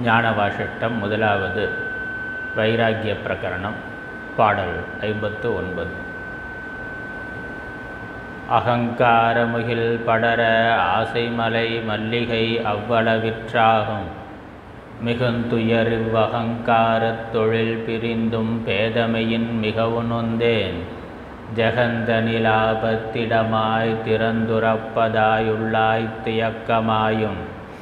ஞானவாசிஷ்டம் முதலாவது வைராக்கிய பிரகரணம் பாடல் ஐம்பத்து ஒன்பது அகங்காரமுகில் படர ஆசைமலை மல்லிகை அவ்வளவிற்றாகும் மிகுந்துயரிவ்வகங்காரத் தொழில் பிரிந்தும் பேதமையின் மிகவும் நொந்தேன் ஜெகந்த நிலாபத்திடமாய் திறந்துறப்பதாயுள்ளாய் தியக்கமாயும்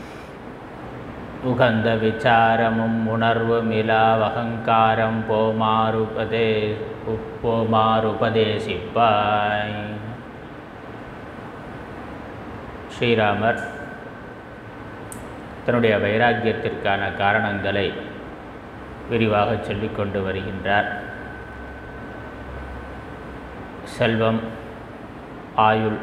உகந்த விசாரமும் உணர்வும் இலாவகங்காரம் போமாறுபதே போமாறுபதேசிப்பாய் ஸ்ரீராமர் தன்னுடைய வைராக்கியத்திற்கான காரணங்களை விரிவாக சொல்லிக்கொண்டு வருகின்றார் செல்வம் ஆயுள்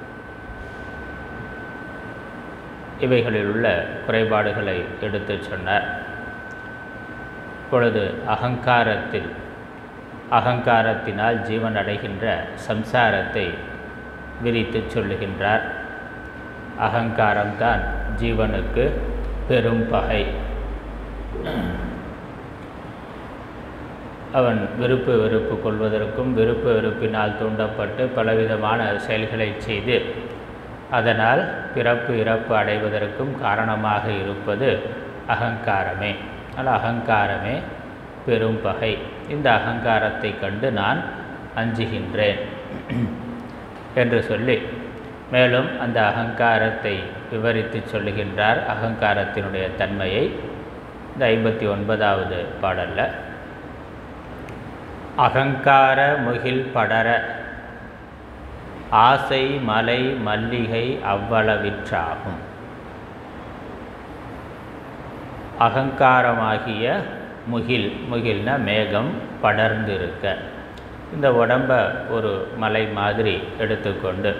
இவைகளில் உள்ள குறைபாடுகளை எடுத்து சொன்னார் இப்பொழுது அகங்காரத்தில் அகங்காரத்தினால் ஜீவன் அடைகின்ற சம்சாரத்தை விரித்து சொல்லுகின்றார் அகங்காரம்தான் ஜீவனுக்கு பெரும் பகை அவன் விருப்பு வெறுப்பு கொள்வதற்கும் விருப்பு வெறுப்பினால் தூண்டப்பட்டு பலவிதமான செயல்களை செய்து அதனால் பிறப்பு இறப்பு அடைவதற்கும் காரணமாக இருப்பது அகங்காரமே அதனால் அகங்காரமே பெரும் பகை இந்த அகங்காரத்தை கண்டு நான் அஞ்சுகின்றேன் என்று சொல்லி மேலும் அந்த அகங்காரத்தை விவரித்து சொல்லுகின்றார் அகங்காரத்தினுடைய தன்மையை இந்த ஐம்பத்தி ஒன்பதாவது பாடலில் அகங்கார முகில் படர ஆசை மலை மல்லிகை அவ்வளவிற்றாகும் அகங்காரமாகிய முகில் முகில்னா மேகம் படர்ந்திருக்க இந்த உடம்ப ஒரு மலை மாதிரி எடுத்துக்கொண்டு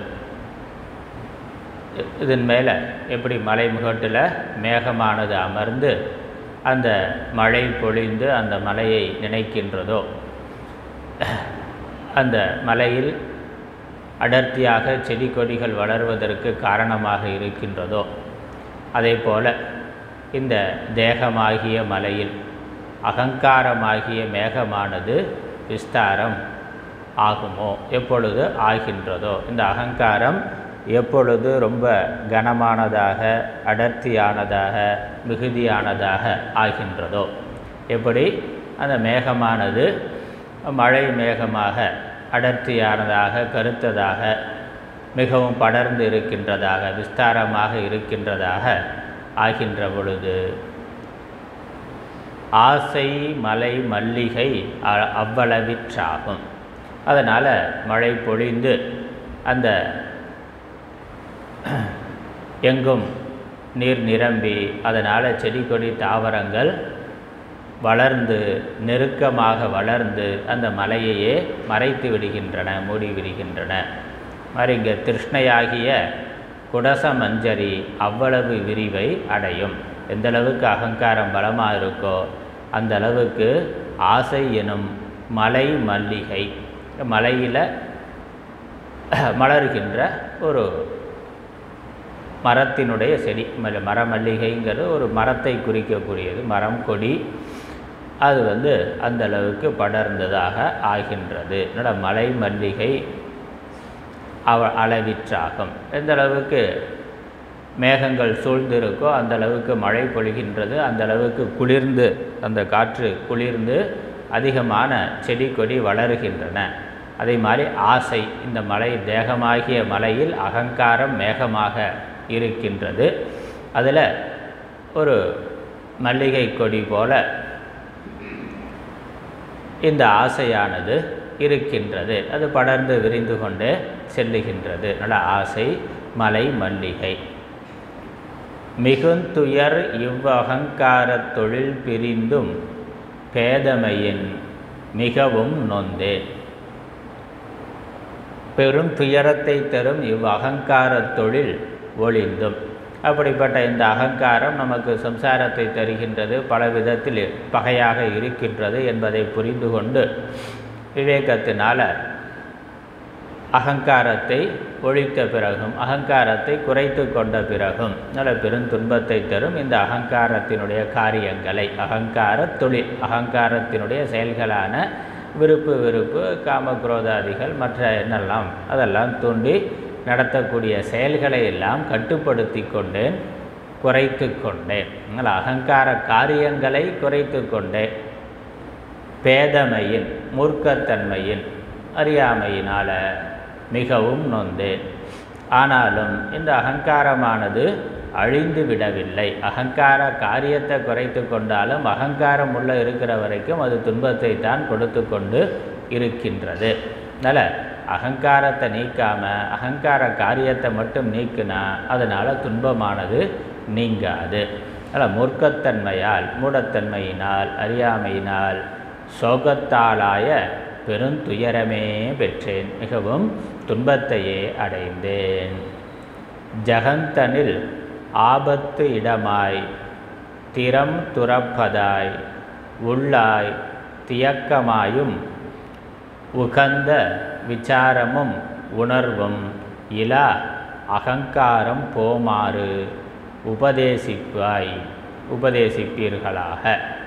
இதன் மேலே எப்படி மலை முகட்டில் மேகமானது அமர்ந்து அந்த மழை பொழிந்து அந்த மலையை நினைக்கின்றதோ அந்த மலையில் அடர்த்தியாக செடி கொடிகள் வளர்வதற்கு காரணமாக இருக்கின்றதோ அதே போல் இந்த தேகமாகிய மலையில் அகங்காரமாகிய மேகமானது விஸ்தாரம் ஆகுமோ எப்பொழுது ஆகின்றதோ இந்த அகங்காரம் எப்பொழுது ரொம்ப கனமானதாக அடர்த்தியானதாக மிகுதியானதாக ஆகின்றதோ எப்படி அந்த மேகமானது மழை மேகமாக அடர்த்தியானதாக கருத்ததாக மிகவும் படர்ந்து இருக்கின்றதாக விஸ்தாரமாக இருக்கின்றதாக ஆகின்ற பொழுது ஆசை மலை மல்லிகை அவ்வளவிற்றாகும் அதனால் மழை பொழிந்து அந்த எங்கும் நீர் நிரம்பி அதனால் செடி கொடி தாவரங்கள் வளர்ந்து நெருக்கமாக வளர்ந்து அந்த மலையையே மறைத்து விடுகின்றன மூடி விடுகின்றன மாதிரி இங்கே திருஷ்ணையாகிய குடச மஞ்சரி அவ்வளவு விரிவை அடையும் எந்த அளவுக்கு அகங்காரம் பலமாக இருக்கோ அந்த அளவுக்கு ஆசை எனும் மலை மல்லிகை மலையில் மலர்கின்ற ஒரு மரத்தினுடைய செடி மர மல்லிகைங்கிறது ஒரு மரத்தை குறிக்கக்கூடியது மரம் கொடி அது வந்து அந்த அளவுக்கு படர்ந்ததாக ஆகின்றது என்னோட மலை மல்லிகை அவ அளவிற்றாகும் எந்த அளவுக்கு மேகங்கள் சூழ்ந்திருக்கோ அந்த அளவுக்கு மழை பொழிகின்றது அந்த அளவுக்கு குளிர்ந்து அந்த காற்று குளிர்ந்து அதிகமான செடி கொடி வளருகின்றன அதே மாதிரி ஆசை இந்த மலை தேகமாகிய மலையில் அகங்காரம் மேகமாக இருக்கின்றது அதில் ஒரு மல்லிகை கொடி போல இந்த ஆசையானது இருக்கின்றது அது படர்ந்து விரிந்து கொண்டே செல்லுகின்றது நல்ல ஆசை மலை மல்லிகை மிகுந்துயர் இவ்வகங்கார தொழில் பிரிந்தும் பேதமையின் மிகவும் நொந்தேன் பெரும் துயரத்தை தரும் இவ் அகங்கார தொழில் ஒளிந்தும் அப்படிப்பட்ட இந்த அகங்காரம் நமக்கு சம்சாரத்தை தருகின்றது பல விதத்தில் பகையாக இருக்கின்றது என்பதை புரிந்து கொண்டு விவேகத்தினால் அகங்காரத்தை ஒழித்த பிறகும் அகங்காரத்தை குறைத்து கொண்ட பிறகும் நல்ல பெருந்துன்பத்தை தரும் இந்த அகங்காரத்தினுடைய காரியங்களை அகங்கார தொழில் அகங்காரத்தினுடைய செயல்களான விருப்பு வெறுப்பு காமக்ரோதாதிகள் மற்ற என்னெல்லாம் அதெல்லாம் தூண்டி நடத்தக்கூடிய செயல்களை எல்லாம் கட்டுப்படுத்தி கொண்டேன் குறைத்து கொண்டேன் அதனால் அகங்கார காரியங்களை குறைத்து கொண்டேன் பேதமையின் மூர்க்கத்தன்மையின் அறியாமையினால் மிகவும் நொந்தேன் ஆனாலும் இந்த அகங்காரமானது அழிந்து விடவில்லை அகங்கார காரியத்தை குறைத்து கொண்டாலும் அகங்காரம் உள்ள இருக்கிற வரைக்கும் அது துன்பத்தை தான் கொடுத்து கொண்டு இருக்கின்றது அதனால் அகங்காரத்தை நீக்காமல் அகங்கார காரியத்தை மட்டும் நீக்கினா அதனால் துன்பமானது நீங்காது அதனால் மூர்க்கத்தன்மையால் மூடத்தன்மையினால் அறியாமையினால் சோகத்தாலாய பெருந்துயரமே பெற்றேன் மிகவும் துன்பத்தையே அடைந்தேன் ஜகந்தனில் ஆபத்து இடமாய் திறம் துறப்பதாய் உள்ளாய் தியக்கமாயும் உகந்த விசாரமும் உணர்வும் இலா அகங்காரம் போமாறு உபதேசிப்பாய் உபதேசிப்பீர்களாக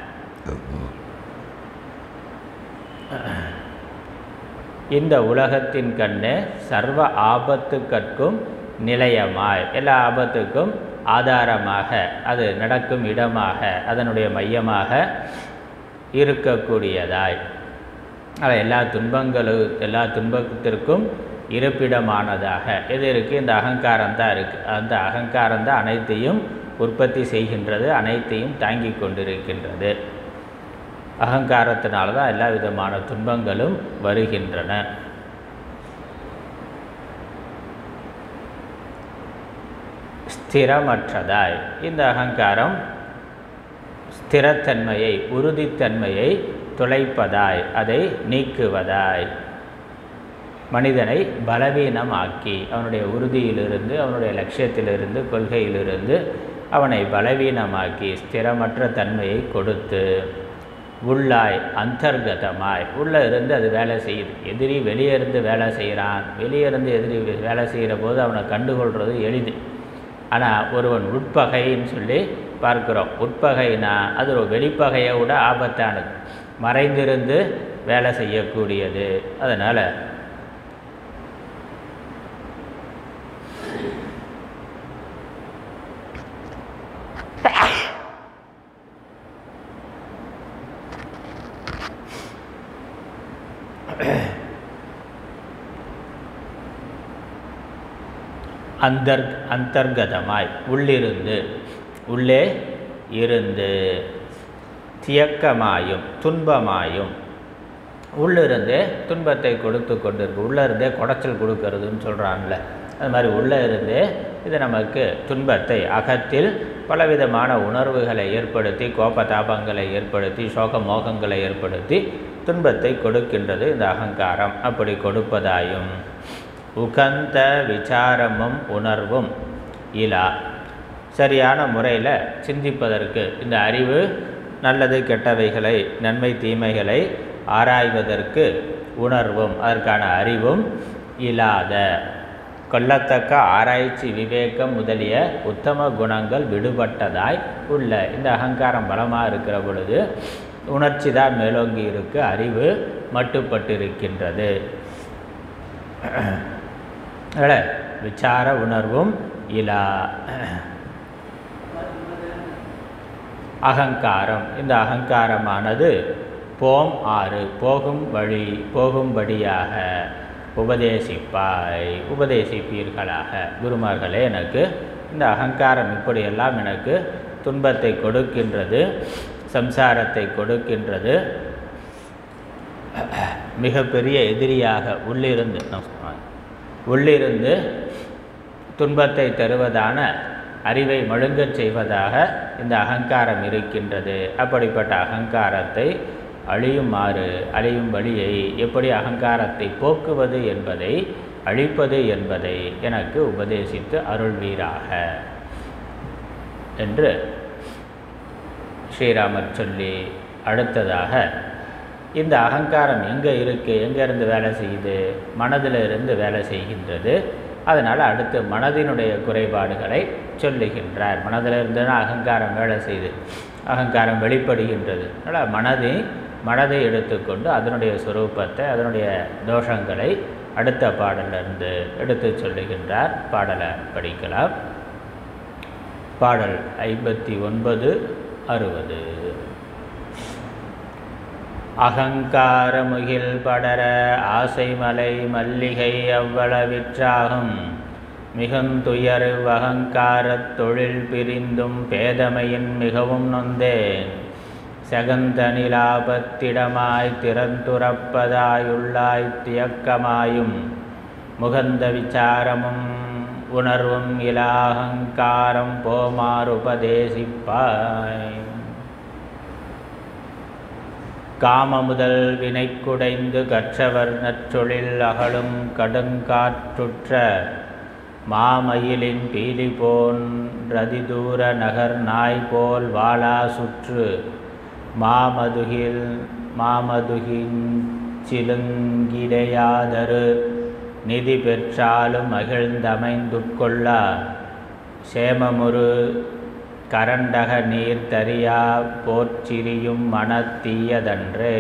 இந்த உலகத்தின் கண்ணே சர்வ ஆபத்துக்கற்கும் நிலையமாய் எல்லா ஆபத்துக்கும் ஆதாரமாக அது நடக்கும் இடமாக அதனுடைய மையமாக இருக்கக்கூடியதாய் அது எல்லா துன்பங்களும் எல்லா துன்பத்திற்கும் இருப்பிடமானதாக எது இருக்குது இந்த அகங்காரம் தான் இருக்குது அந்த அகங்காரம் தான் அனைத்தையும் உற்பத்தி செய்கின்றது அனைத்தையும் தாங்கி கொண்டிருக்கின்றது அகங்காரத்தினால தான் எல்லா விதமான துன்பங்களும் வருகின்றன ஸ்திரமற்றதாய் இந்த அகங்காரம் ஸ்திரத்தன்மையை உறுதித்தன்மையை துளைப்பதாய் அதை நீக்குவதாய் மனிதனை பலவீனமாக்கி அவனுடைய உறுதியிலிருந்து அவனுடைய லட்சியத்திலிருந்து கொள்கையிலிருந்து அவனை பலவீனமாக்கி ஸ்திரமற்ற தன்மையை கொடுத்து உள்ளாய் அந்தர்கதமாய் உள்ளே இருந்து அது வேலை செய்யுது எதிரி வெளியே இருந்து வேலை செய்கிறான் வெளியே இருந்து எதிரி வேலை செய்கிற போது அவனை கண்டுகொள்வது எளிது ஆனால் ஒருவன் உட்பகைன்னு சொல்லி பார்க்குறோம் உட்பகைனா அது ஒரு வெளிப்பகையை விட ஆபத்தானது மறைந்திருந்து வேலை செய்யக்கூடியது அதனால் அந்தர் அந்தர்கதமாய் உள்ளிருந்து உள்ளே இருந்து தியக்கமாயும் துன்பமாயும் உள்ளிருந்தே துன்பத்தை கொடுத்து கொண்டிருக்கு உள்ளே இருந்தே குடைச்சல் கொடுக்கறதுன்னு சொல்கிறான்ல அது மாதிரி உள்ளே இருந்தே இது நமக்கு துன்பத்தை அகத்தில் பலவிதமான உணர்வுகளை ஏற்படுத்தி கோபதாபங்களை ஏற்படுத்தி சோக மோகங்களை ஏற்படுத்தி துன்பத்தை கொடுக்கின்றது இந்த அகங்காரம் அப்படி கொடுப்பதாயும் உகந்த விசாரமும் உணர்வும் இலா சரியான முறையில் சிந்திப்பதற்கு இந்த அறிவு நல்லது கெட்டவைகளை நன்மை தீமைகளை ஆராய்வதற்கு உணர்வும் அதற்கான அறிவும் இல்லாத கொள்ளத்தக்க ஆராய்ச்சி விவேகம் முதலிய உத்தம குணங்கள் விடுபட்டதாய் உள்ள இந்த அகங்காரம் பலமாக இருக்கிற பொழுது உணர்ச்சி தான் மேலோங்கி இருக்கு அறிவு மட்டுப்பட்டிருக்கின்றது அதனால் விசார உணர்வும் இலா அகங்காரம் இந்த அகங்காரமானது போம் ஆறு போகும் வழி போகும்படியாக உபதேசிப்பாய் உபதேசிப்பீர்களாக குருமார்களே எனக்கு இந்த அகங்காரம் இப்படியெல்லாம் எனக்கு துன்பத்தை கொடுக்கின்றது சம்சாரத்தை கொடுக்கின்றது மிகப்பெரிய எதிரியாக உள்ளிருந்து உள்ளிருந்து துன்பத்தை தருவதான அறிவை மழுங்கச் செய்வதாக இந்த அகங்காரம் இருக்கின்றது அப்படிப்பட்ட அகங்காரத்தை அழியுமாறு அழியும் வழியை எப்படி அகங்காரத்தை போக்குவது என்பதை அழிப்பது என்பதை எனக்கு உபதேசித்து அருள்வீராக என்று ஸ்ரீராமர் சொல்லி அடுத்ததாக இந்த அகங்காரம் எங்கே இருக்குது எங்கேருந்து வேலை செய்யுது மனதில் இருந்து வேலை செய்கின்றது அதனால் அடுத்து மனதினுடைய குறைபாடுகளை சொல்லுகின்றார் மனதில் இருந்துன்னா அகங்காரம் வேலை செய்யுது அகங்காரம் வெளிப்படுகின்றது அதனால் மனதை மனதை எடுத்துக்கொண்டு அதனுடைய சுரூபத்தை அதனுடைய தோஷங்களை அடுத்த பாடலிருந்து எடுத்து சொல்லுகின்றார் பாடலை படிக்கலாம் பாடல் ஐம்பத்தி ஒன்பது அறுபது அகங்காரமுகில் படர ஆசைமலை மல்லிகை அவ்வளவிற்றாகும் மிகுந்துயர் அகங்காரத் தொழில் பிரிந்தும் பேதமையின் மிகவும் நொந்தேன் செகந்த நிலாபத்திடமாய் திறந்துறப்பதாயுள்ளாய் தியக்கமாயும் முகந்த விசாரமும் உணர்வும் இலாகங்காரம் போமாறுபதேசிப்பாய் காம முதல் வினைக்குடைந்து கற்றவர் நற்றொழில் அகலும் கடுங்காற்றுற்ற மாமயிலின் பீலி போன்றதிதூர நகர் நாய் போல் வாளா சுற்று மாமதுகில் மாமதுகின் சிலுங்கிடையாதரு நிதி பெற்றாலும் மகிழ்ந்தமைந்துட்கொள்ளா சேமமுரு கரண்டக நீர் தரியா போற்றிரியும் மனத்தீயதன்றே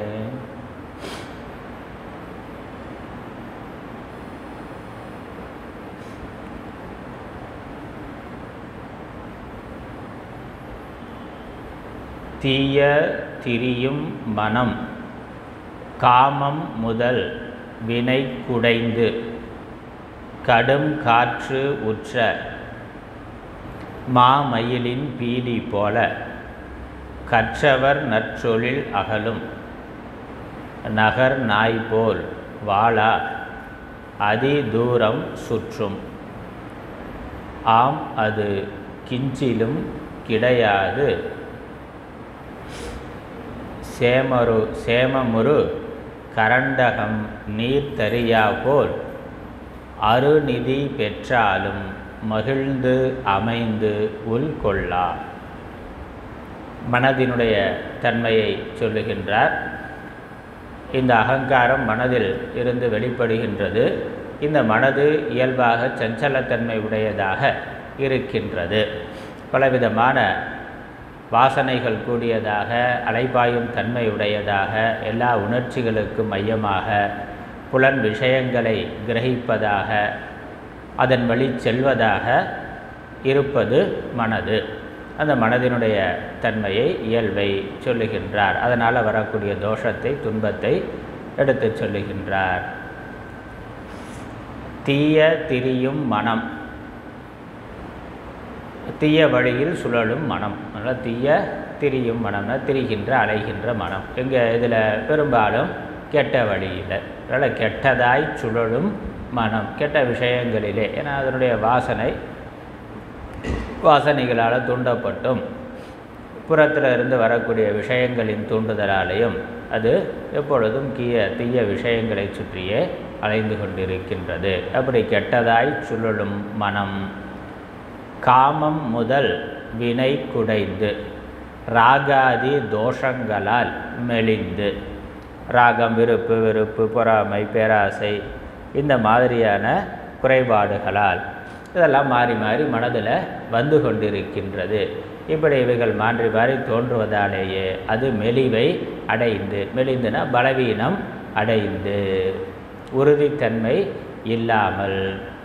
தீய திரியும் மனம் காமம் முதல் வினை குடைந்து கடும் காற்று உற்ற மாமயிலின் பீலி போல கற்றவர் நற்றொழில் அகலும் நகர் நாய் போல் வாழா அதி தூரம் சுற்றும் ஆம் அது கிஞ்சிலும் கிடையாது சேமரு சேமமுரு கரண்டகம் நீர் தரியா போல் அருநிதி பெற்றாலும் மகிழ்ந்து அமைந்து உள்கொள்ளா மனதினுடைய தன்மையை சொல்லுகின்றார் இந்த அகங்காரம் மனதில் இருந்து வெளிப்படுகின்றது இந்த மனது இயல்பாக சஞ்சலத்தன்மை உடையதாக இருக்கின்றது பலவிதமான வாசனைகள் கூடியதாக அலைபாயும் தன்மை உடையதாக எல்லா உணர்ச்சிகளுக்கும் மையமாக புலன் விஷயங்களை கிரகிப்பதாக அதன் வழி செல்வதாக இருப்பது மனது அந்த மனதினுடைய தன்மையை இயல்பை சொல்லுகின்றார் அதனால் வரக்கூடிய தோஷத்தை துன்பத்தை எடுத்து சொல்லுகின்றார் தீய திரியும் மனம் தீய வழியில் சுழலும் மனம் அதனால் தீய திரியும் மனம்னா திரிகின்ற அலைகின்ற மனம் எங்கே இதில் பெரும்பாலும் கெட்ட வழியில் அதனால் கெட்டதாய் சுழலும் மனம் கெட்ட விஷயங்களிலே ஏன்னா அதனுடைய வாசனை வாசனைகளால் தூண்டப்பட்டும் புறத்தில் இருந்து வரக்கூடிய விஷயங்களின் தூண்டுதலாலேயும் அது எப்பொழுதும் தீய தீய விஷயங்களை சுற்றியே அலைந்து கொண்டிருக்கின்றது அப்படி கெட்டதாய் சுழலும் மனம் காமம் முதல் வினை குடைந்து ராகாதி தோஷங்களால் மெலிந்து ராகம் விருப்பு வெறுப்பு பொறாமை பேராசை இந்த மாதிரியான குறைபாடுகளால் இதெல்லாம் மாறி மாறி மனதில் வந்து கொண்டிருக்கின்றது இப்படி இவைகள் மாறி மாறி தோன்றுவதாலேயே அது மெலிவை அடைந்து மெலிந்துனா பலவீனம் அடைந்து உறுதித்தன்மை இல்லாமல்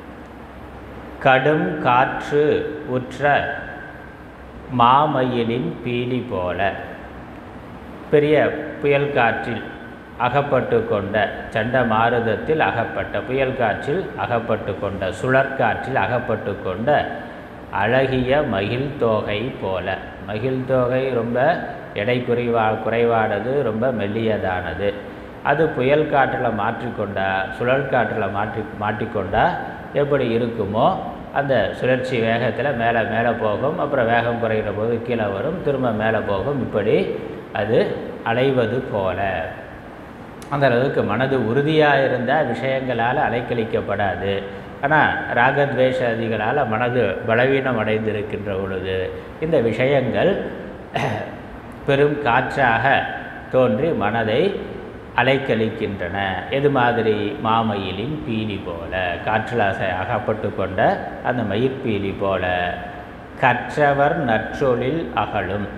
கடும் காற்று உற்ற மாமயிலின் பீலி போல பெரிய புயல் காற்றில் அகப்பட்டு கொண்ட சண்ட மாருதத்தில் அகப்பட்ட புயல் காற்றில் அகப்பட்டு கொண்ட சுழற்காற்றில் அகப்பட்டு கொண்ட அழகிய மகிழ் தோகை போல மகிழ் தோகை ரொம்ப எடை குறைவா குறைவானது ரொம்ப மெல்லியதானது அது புயல் காற்றில் மாற்றிக்கொண்டா சுழல் காற்றில் மாற்றி மாட்டிக்கொண்டா எப்படி இருக்குமோ அந்த சுழற்சி வேகத்தில் மேலே மேலே போகும் அப்புறம் வேகம் குறைகிற போது கீழே வரும் திரும்ப மேலே போகும் இப்படி அது அலைவது போல அந்த அளவுக்கு மனது உறுதியாக இருந்தால் விஷயங்களால் அலைக்கழிக்கப்படாது ஆனால் ராகத்வேஷாதிகளால் மனது பலவீனம் அடைந்திருக்கின்ற பொழுது இந்த விஷயங்கள் பெரும் காற்றாக தோன்றி மனதை அலைக்கழிக்கின்றன எது மாதிரி மாமயிலின் பீலி போல காற்றிலாசை அகப்பட்டு கொண்ட அந்த மயிர்பீலி போல கற்றவர் நற்றொழில் அகலும்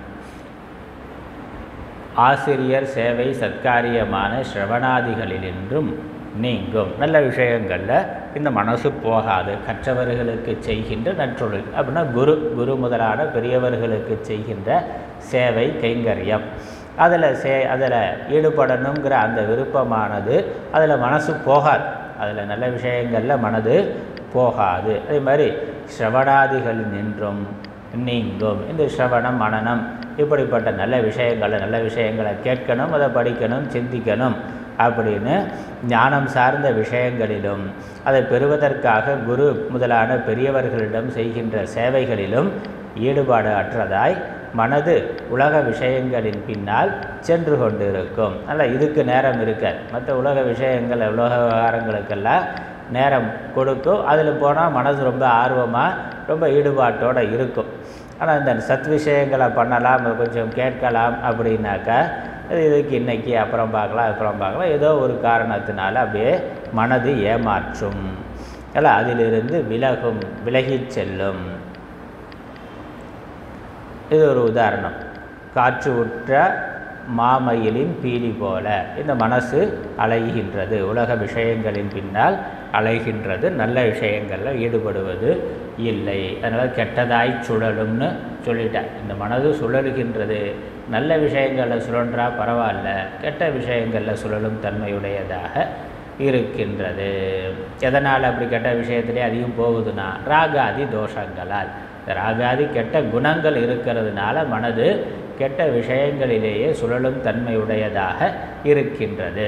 ஆசிரியர் சேவை சத்காரியமான ஸ்ரவணாதிகளினின்றும் நீங்கும் நல்ல விஷயங்களில் இந்த மனசு போகாது கற்றவர்களுக்கு செய்கின்ற நற்றொழில் அப்படின்னா குரு குரு முதலான பெரியவர்களுக்கு செய்கின்ற சேவை கைங்கரியம் அதில் சே அதில் ஈடுபடணுங்கிற அந்த விருப்பமானது அதில் மனசு போகாது அதில் நல்ல விஷயங்களில் மனது போகாது அதே மாதிரி ஸ்ரவணாதிகள் நின்றும் நீங்கும் இந்த ஸ்ரவணம் மனனம் இப்படிப்பட்ட நல்ல விஷயங்களை நல்ல விஷயங்களை கேட்கணும் அதை படிக்கணும் சிந்திக்கணும் அப்படின்னு ஞானம் சார்ந்த விஷயங்களிலும் அதை பெறுவதற்காக குரு முதலான பெரியவர்களிடம் செய்கின்ற சேவைகளிலும் ஈடுபாடு அற்றதாய் மனது உலக விஷயங்களின் பின்னால் சென்று கொண்டிருக்கும் அதனால் இதுக்கு நேரம் இருக்காது மற்ற உலக விஷயங்கள் உலக விவகாரங்களுக்கெல்லாம் நேரம் கொடுக்கும் அதில் போனால் மனசு ரொம்ப ஆர்வமாக ரொம்ப ஈடுபாட்டோடு இருக்கும் ஆனால் இந்த சத் விஷயங்களை பண்ணலாம் கொஞ்சம் கேட்கலாம் அப்படின்னாக்கா இதுக்கு இன்றைக்கி அப்புறம் பார்க்கலாம் அப்புறம் பார்க்கலாம் ஏதோ ஒரு காரணத்தினால அப்படியே மனது ஏமாற்றும் அல்ல அதிலிருந்து விலகும் விலகிச் செல்லும் இது ஒரு உதாரணம் காற்று உற்ற மாமயிலின் பீலி போல இந்த மனசு அலைகின்றது உலக விஷயங்களின் பின்னால் அலைகின்றது நல்ல விஷயங்களில் ஈடுபடுவது இல்லை அதனால் கெட்டதாய் சுழலும்னு சொல்லிட்டேன் இந்த மனது சுழலுகின்றது நல்ல விஷயங்களில் சுழன்றா பரவாயில்ல கெட்ட விஷயங்களில் சுழலும் தன்மையுடையதாக இருக்கின்றது எதனால் அப்படி கெட்ட விஷயத்திலே அதிகம் போகுதுன்னா ராகாதி தோஷங்களால் இந்த ராகாதி கெட்ட குணங்கள் இருக்கிறதுனால மனது கெட்ட விஷயங்களிலேயே சுழலும் தன்மையுடையதாக இருக்கின்றது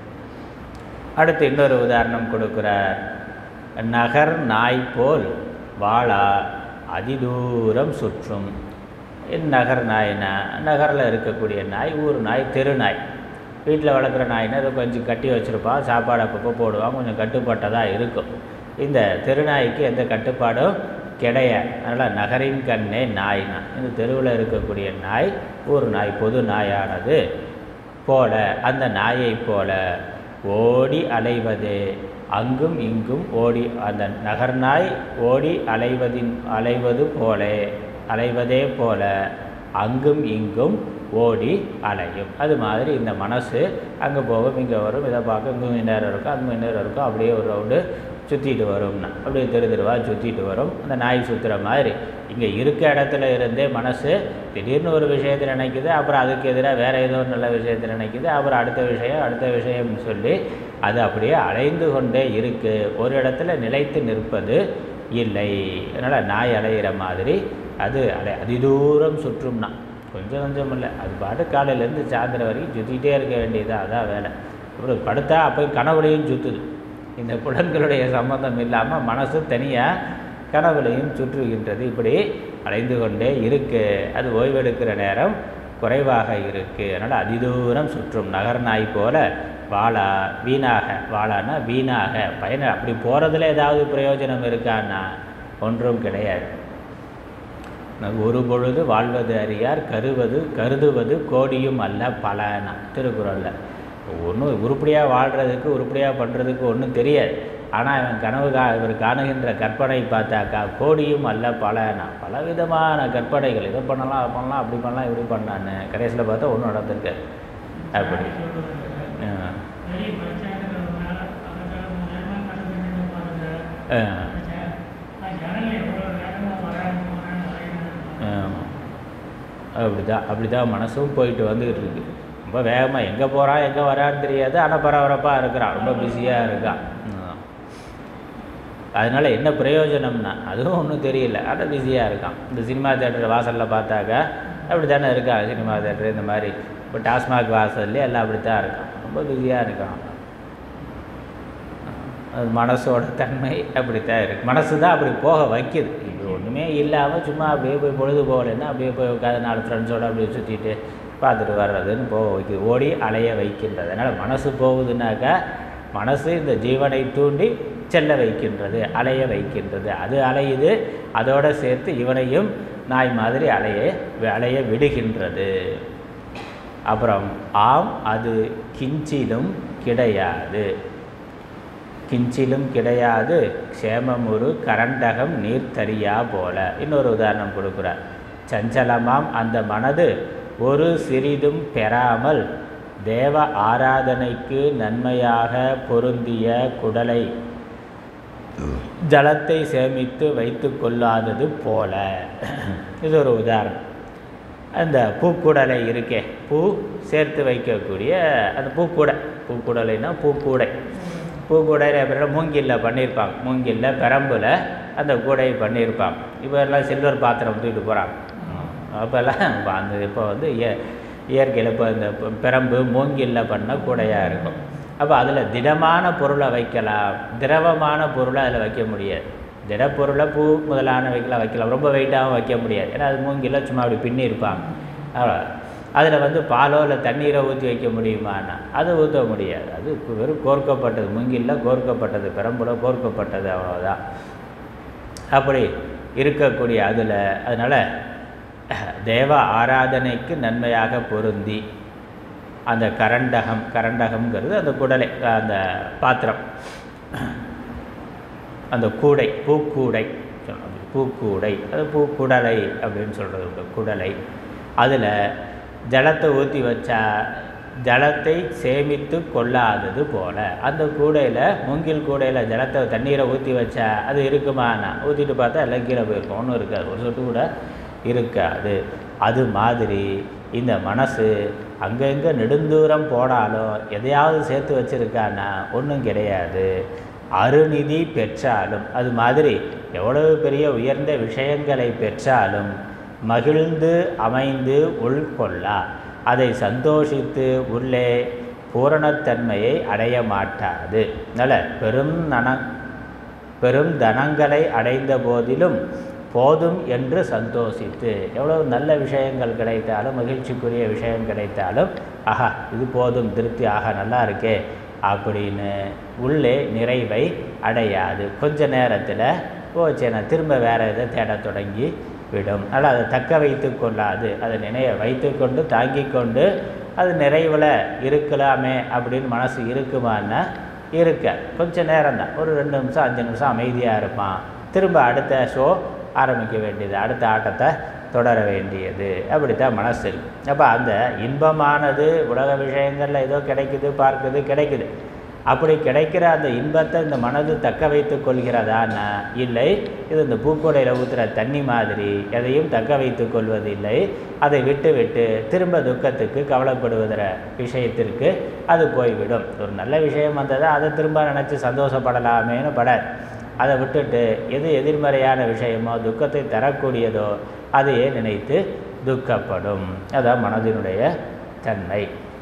அடுத்து இன்னொரு உதாரணம் கொடுக்கிறார் நகர் நாய் போல் வாழா அதிதூரம் சுற்றும் நகர் நாய்னா நகரில் இருக்கக்கூடிய நாய் ஊர் நாய் தெரு நாய் வீட்டில் வளர்க்குற நாய்னா அதை கொஞ்சம் கட்டி வச்சுருப்பான் சாப்பாடு அப்பப்போ போடுவான் கொஞ்சம் கட்டுப்பட்டதாக இருக்கும் இந்த தெருநாய்க்கு எந்த கட்டுப்பாடும் கிடையாது அதனால் நகரின் கண்ணே நாய்னா இந்த தெருவில் இருக்கக்கூடிய நாய் ஊர் நாய் பொது நாயானது போல அந்த நாயை போல ஓடி அலைவது அங்கும் இங்கும் ஓடி அந்த நகர் நாய் ஓடி அலைவதின் அலைவது போல அலைவதே போல அங்கும் இங்கும் ஓடி அலையும் அது மாதிரி இந்த மனசு அங்கே போகும் இங்கே வரும் இதை பார்க்க இங்கே கொஞ்ச நேரம் இருக்கும் அது கொஞ்ச நேரம் இருக்கும் அப்படியே ஒரு ரவுண்டு சுற்றிட்டு வரும்னா அப்படியே தெரு தெருவாக சுற்றிட்டு வரும் அந்த நாய் சுற்றுற மாதிரி இங்கே இருக்க இடத்துல இருந்தே மனசு திடீர்னு ஒரு விஷயத்தை நினைக்குது அப்புறம் அதுக்கு எதிராக வேறு ஏதோ ஒரு நல்ல விஷயத்தை நினைக்குது அப்புறம் அடுத்த விஷயம் அடுத்த விஷயம்னு சொல்லி அது அப்படியே அலைந்து கொண்டே இருக்குது ஒரு இடத்துல நிலைத்து நிற்பது இல்லை அதனால் நாய் அலையிற மாதிரி அது அலை அதிதூரம் சுற்றும்னா கொஞ்சம் கொஞ்சம் இல்லை அது பாட்டு காலையிலேருந்து சாயந்தரம் வரைக்கும் சுற்றிக்கிட்டே இருக்க வேண்டியது அதான் வேலை அப்புறம் படுத்தா அப்போ கனவுலையும் சுற்றுது இந்த புலன்களுடைய சம்பந்தம் இல்லாமல் மனசு தனியாக கனவுலையும் சுற்றுகின்றது இப்படி அலைந்து கொண்டே இருக்கு அது ஓய்வெடுக்கிற நேரம் குறைவாக இருக்குது அதனால் அதிதூரம் சுற்றும் நகர் நாய் போல வாழா வீணாக வாழான்னா வீணாக பயன அப்படி போகிறதுல ஏதாவது பிரயோஜனம் இருக்கான்னா ஒன்றும் கிடையாது ஒரு பொழுது வாழ்வது அறியார் கருவது கருதுவது கோடியும் அல்ல பலனா திருக்குறளில் ஒன்றும் உருப்படியாக வாழ்கிறதுக்கு உருப்படியாக பண்ணுறதுக்கு ஒன்றும் தெரியாது ஆனால் இவன் கனவு கா இவர் காணுகின்ற கற்பனை பார்த்தாக்கா கோடியும் அல்ல பலனா பலவிதமான கற்பனைகள் இதை பண்ணலாம் அதை பண்ணலாம் அப்படி பண்ணலாம் இப்படி பண்ணலான்னு கடைசியில் பார்த்தா ஒன்றும் நடந்திருக்காது அப்படி ஆ அப்படி தான் அப்படி தான் மனசும் போயிட்டு வந்துக்கிட்டு இருக்கு ரொம்ப வேகமாக எங்கே போகிறான் எங்கே வரான்னு தெரியாது ஆனால் பரபரப்பாக இருக்கிறான் ரொம்ப பிஸியாக இருக்கான் அதனால் என்ன பிரயோஜனம்னா அதுவும் ஒன்றும் தெரியல ஆனால் பிஸியாக இருக்கான் இந்த சினிமா தேட்டர் வாசலில் பார்த்தாக்கா அப்படி தானே இருக்கான் சினிமா தேட்டர் இந்த மாதிரி இப்போ டாஸ்மாக் வாசல்லே எல்லாம் அப்படி தான் இருக்கான் ரொம்ப பிஸியாக இருக்கான் அது மனசோட தன்மை அப்படித்தான் இருக்குது மனசு தான் அப்படி போக வைக்கிது இது ஒன்றுமே இல்லாமல் சும்மா அப்படியே போய் பொழுது போகலைன்னா அப்படியே போய் உட்காந்து நாலு ஃப்ரெண்ட்ஸோடு அப்படியே சுற்றிட்டு பார்த்துட்டு வர்றதுன்னு போக வைக்கிது ஓடி அலைய வைக்கின்றது அதனால் மனசு போகுதுன்னாக்கா மனசு இந்த ஜீவனை தூண்டி செல்ல வைக்கின்றது அலைய வைக்கின்றது அது அலையுது அதோடு சேர்த்து இவனையும் நாய் மாதிரி அலைய அலைய விடுகின்றது அப்புறம் ஆம் அது கிஞ்சிலும் கிடையாது கிஞ்சிலும் கிடையாது க்ஷேமமுரு கரண்டகம் நீர் தரியா போல இன்னொரு உதாரணம் கொடுக்குறார் சஞ்சலமாம் அந்த மனது ஒரு சிறிதும் பெறாமல் தேவ ஆராதனைக்கு நன்மையாக பொருந்திய குடலை ஜலத்தை சேமித்து வைத்து கொள்ளாதது போல இது ஒரு உதாரணம் அந்த பூக்குடலை இருக்கே பூ சேர்த்து வைக்கக்கூடிய அந்த பூக்கூடை பூக்குடலைனா பூக்கூடை பூக்கூடையில் அப்புறம் மூங்கிலில் பண்ணியிருப்பாங்க மூங்கிலில் பெரம்பில் அந்த கூடையை பண்ணியிருப்பாங்க இப்போ எல்லாம் சில்வர் பாத்திரம் தூக்கிட்டு போகிறாங்க அப்போல்லாம் அந்த இப்போ வந்து இய இயற்கையில் இப்போ இந்த பெ- பெரம்பு மூங்கிலில் பண்ண கூடையாக இருக்கும் அப்போ அதில் திடமான பொருளை வைக்கலாம் திரவமான பொருளை அதில் வைக்க முடியாது திடப்பொருளை பூ முதலான வைக்கலாம் வைக்கலாம் ரொம்ப வெயிட்டாகவும் வைக்க முடியாது ஏன்னா அது மூங்கிலில் சும்மா அப்படி பின்னி இருப்பாங்க அவ்வளோ அதில் வந்து பாலோ இல்லை தண்ணீரை ஊற்றி வைக்க முடியுமான்னா அது ஊற்ற முடியாது அது வெறும் கோர்க்கப்பட்டது மூங்கிலில் கோர்க்கப்பட்டது பெரம்புல கோர்க்கப்பட்டது அவ்வளோதான் அப்படி இருக்கக்கூடிய அதில் அதனால் தேவ ஆராதனைக்கு நன்மையாக பொருந்தி அந்த கரண்டகம் கரண்டகம்ங்கிறது அந்த குடலை அந்த பாத்திரம் அந்த கூடை பூக்கூடை சொல்றது. பூக்கூடை அது பூக்குடலை அப்படின்னு சொல்கிறது உண்டு குடலை அதில் ஜலத்தை ஊற்றி வச்சா ஜலத்தை சேமித்து கொள்ளாதது போல அந்த கூடையில் மூங்கில் கூடையில் ஜலத்தை தண்ணீரை ஊற்றி வச்சா அது இருக்குமானா ஊற்றிட்டு பார்த்தா எல்லாம் கீழே போயிருக்கும் ஒன்றும் இருக்காது ஒரு சொட்டு கூட இருக்காது அது மாதிரி இந்த மனசு அங்கங்கே நெடுந்தூரம் போனாலும் எதையாவது சேர்த்து வச்சிருக்கானா ஒன்றும் கிடையாது அருநிதி பெற்றாலும் அது மாதிரி எவ்வளவு பெரிய உயர்ந்த விஷயங்களை பெற்றாலும் மகிழ்ந்து அமைந்து உள்கொள்ளா அதை சந்தோஷித்து உள்ளே பூரணத்தன்மையை அடைய மாட்டாது அதனால் பெரும் நன பெரும் தனங்களை அடைந்த போதிலும் போதும் என்று சந்தோஷித்து எவ்வளவு நல்ல விஷயங்கள் கிடைத்தாலும் மகிழ்ச்சிக்குரிய விஷயம் கிடைத்தாலும் ஆஹா இது போதும் திருப்தி ஆஹா நல்லா இருக்கே அப்படின்னு உள்ளே நிறைவை அடையாது கொஞ்ச நேரத்தில் போச்சு நான் திரும்ப வேறு இதை தேடத் தொடங்கி விடும் அதனால் அதை தக்க வைத்து கொள்ளாது அதை நினைய வைத்துக்கொண்டு தாங்கிக் கொண்டு அது நிறைவில் இருக்கலாமே அப்படின்னு மனசு இருக்குமான்னா இருக்க கொஞ்ச நேரம் தான் ஒரு ரெண்டு நிமிஷம் அஞ்சு நிமிஷம் அமைதியாக இருப்பான் திரும்ப அடுத்த ஷோ ஆரம்பிக்க வேண்டியது அடுத்த ஆட்டத்தை தொடர வேண்டியது அப்படித்தான் மனசு இருக்கு அப்போ அந்த இன்பமானது உலக விஷயங்களில் ஏதோ கிடைக்குது பார்க்குது கிடைக்குது அப்படி கிடைக்கிற அந்த இன்பத்தை இந்த மனது தக்க வைத்து கொள்கிறதான்னா இல்லை இது இந்த பூக்கொடையில் ஊற்றுற தண்ணி மாதிரி எதையும் தக்க வைத்து கொள்வதில்லை அதை விட்டு விட்டு திரும்ப துக்கத்துக்கு கவலைப்படுவதிற விஷயத்திற்கு அது போய்விடும் ஒரு நல்ல விஷயம் வந்ததை அதை திரும்ப நினச்சி சந்தோஷப்படலாமேன்னு படாது அதை விட்டுட்டு எது எதிர்மறையான விஷயமோ துக்கத்தை தரக்கூடியதோ அதையே நினைத்து துக்கப்படும் அதான் மனதினுடைய தன்மை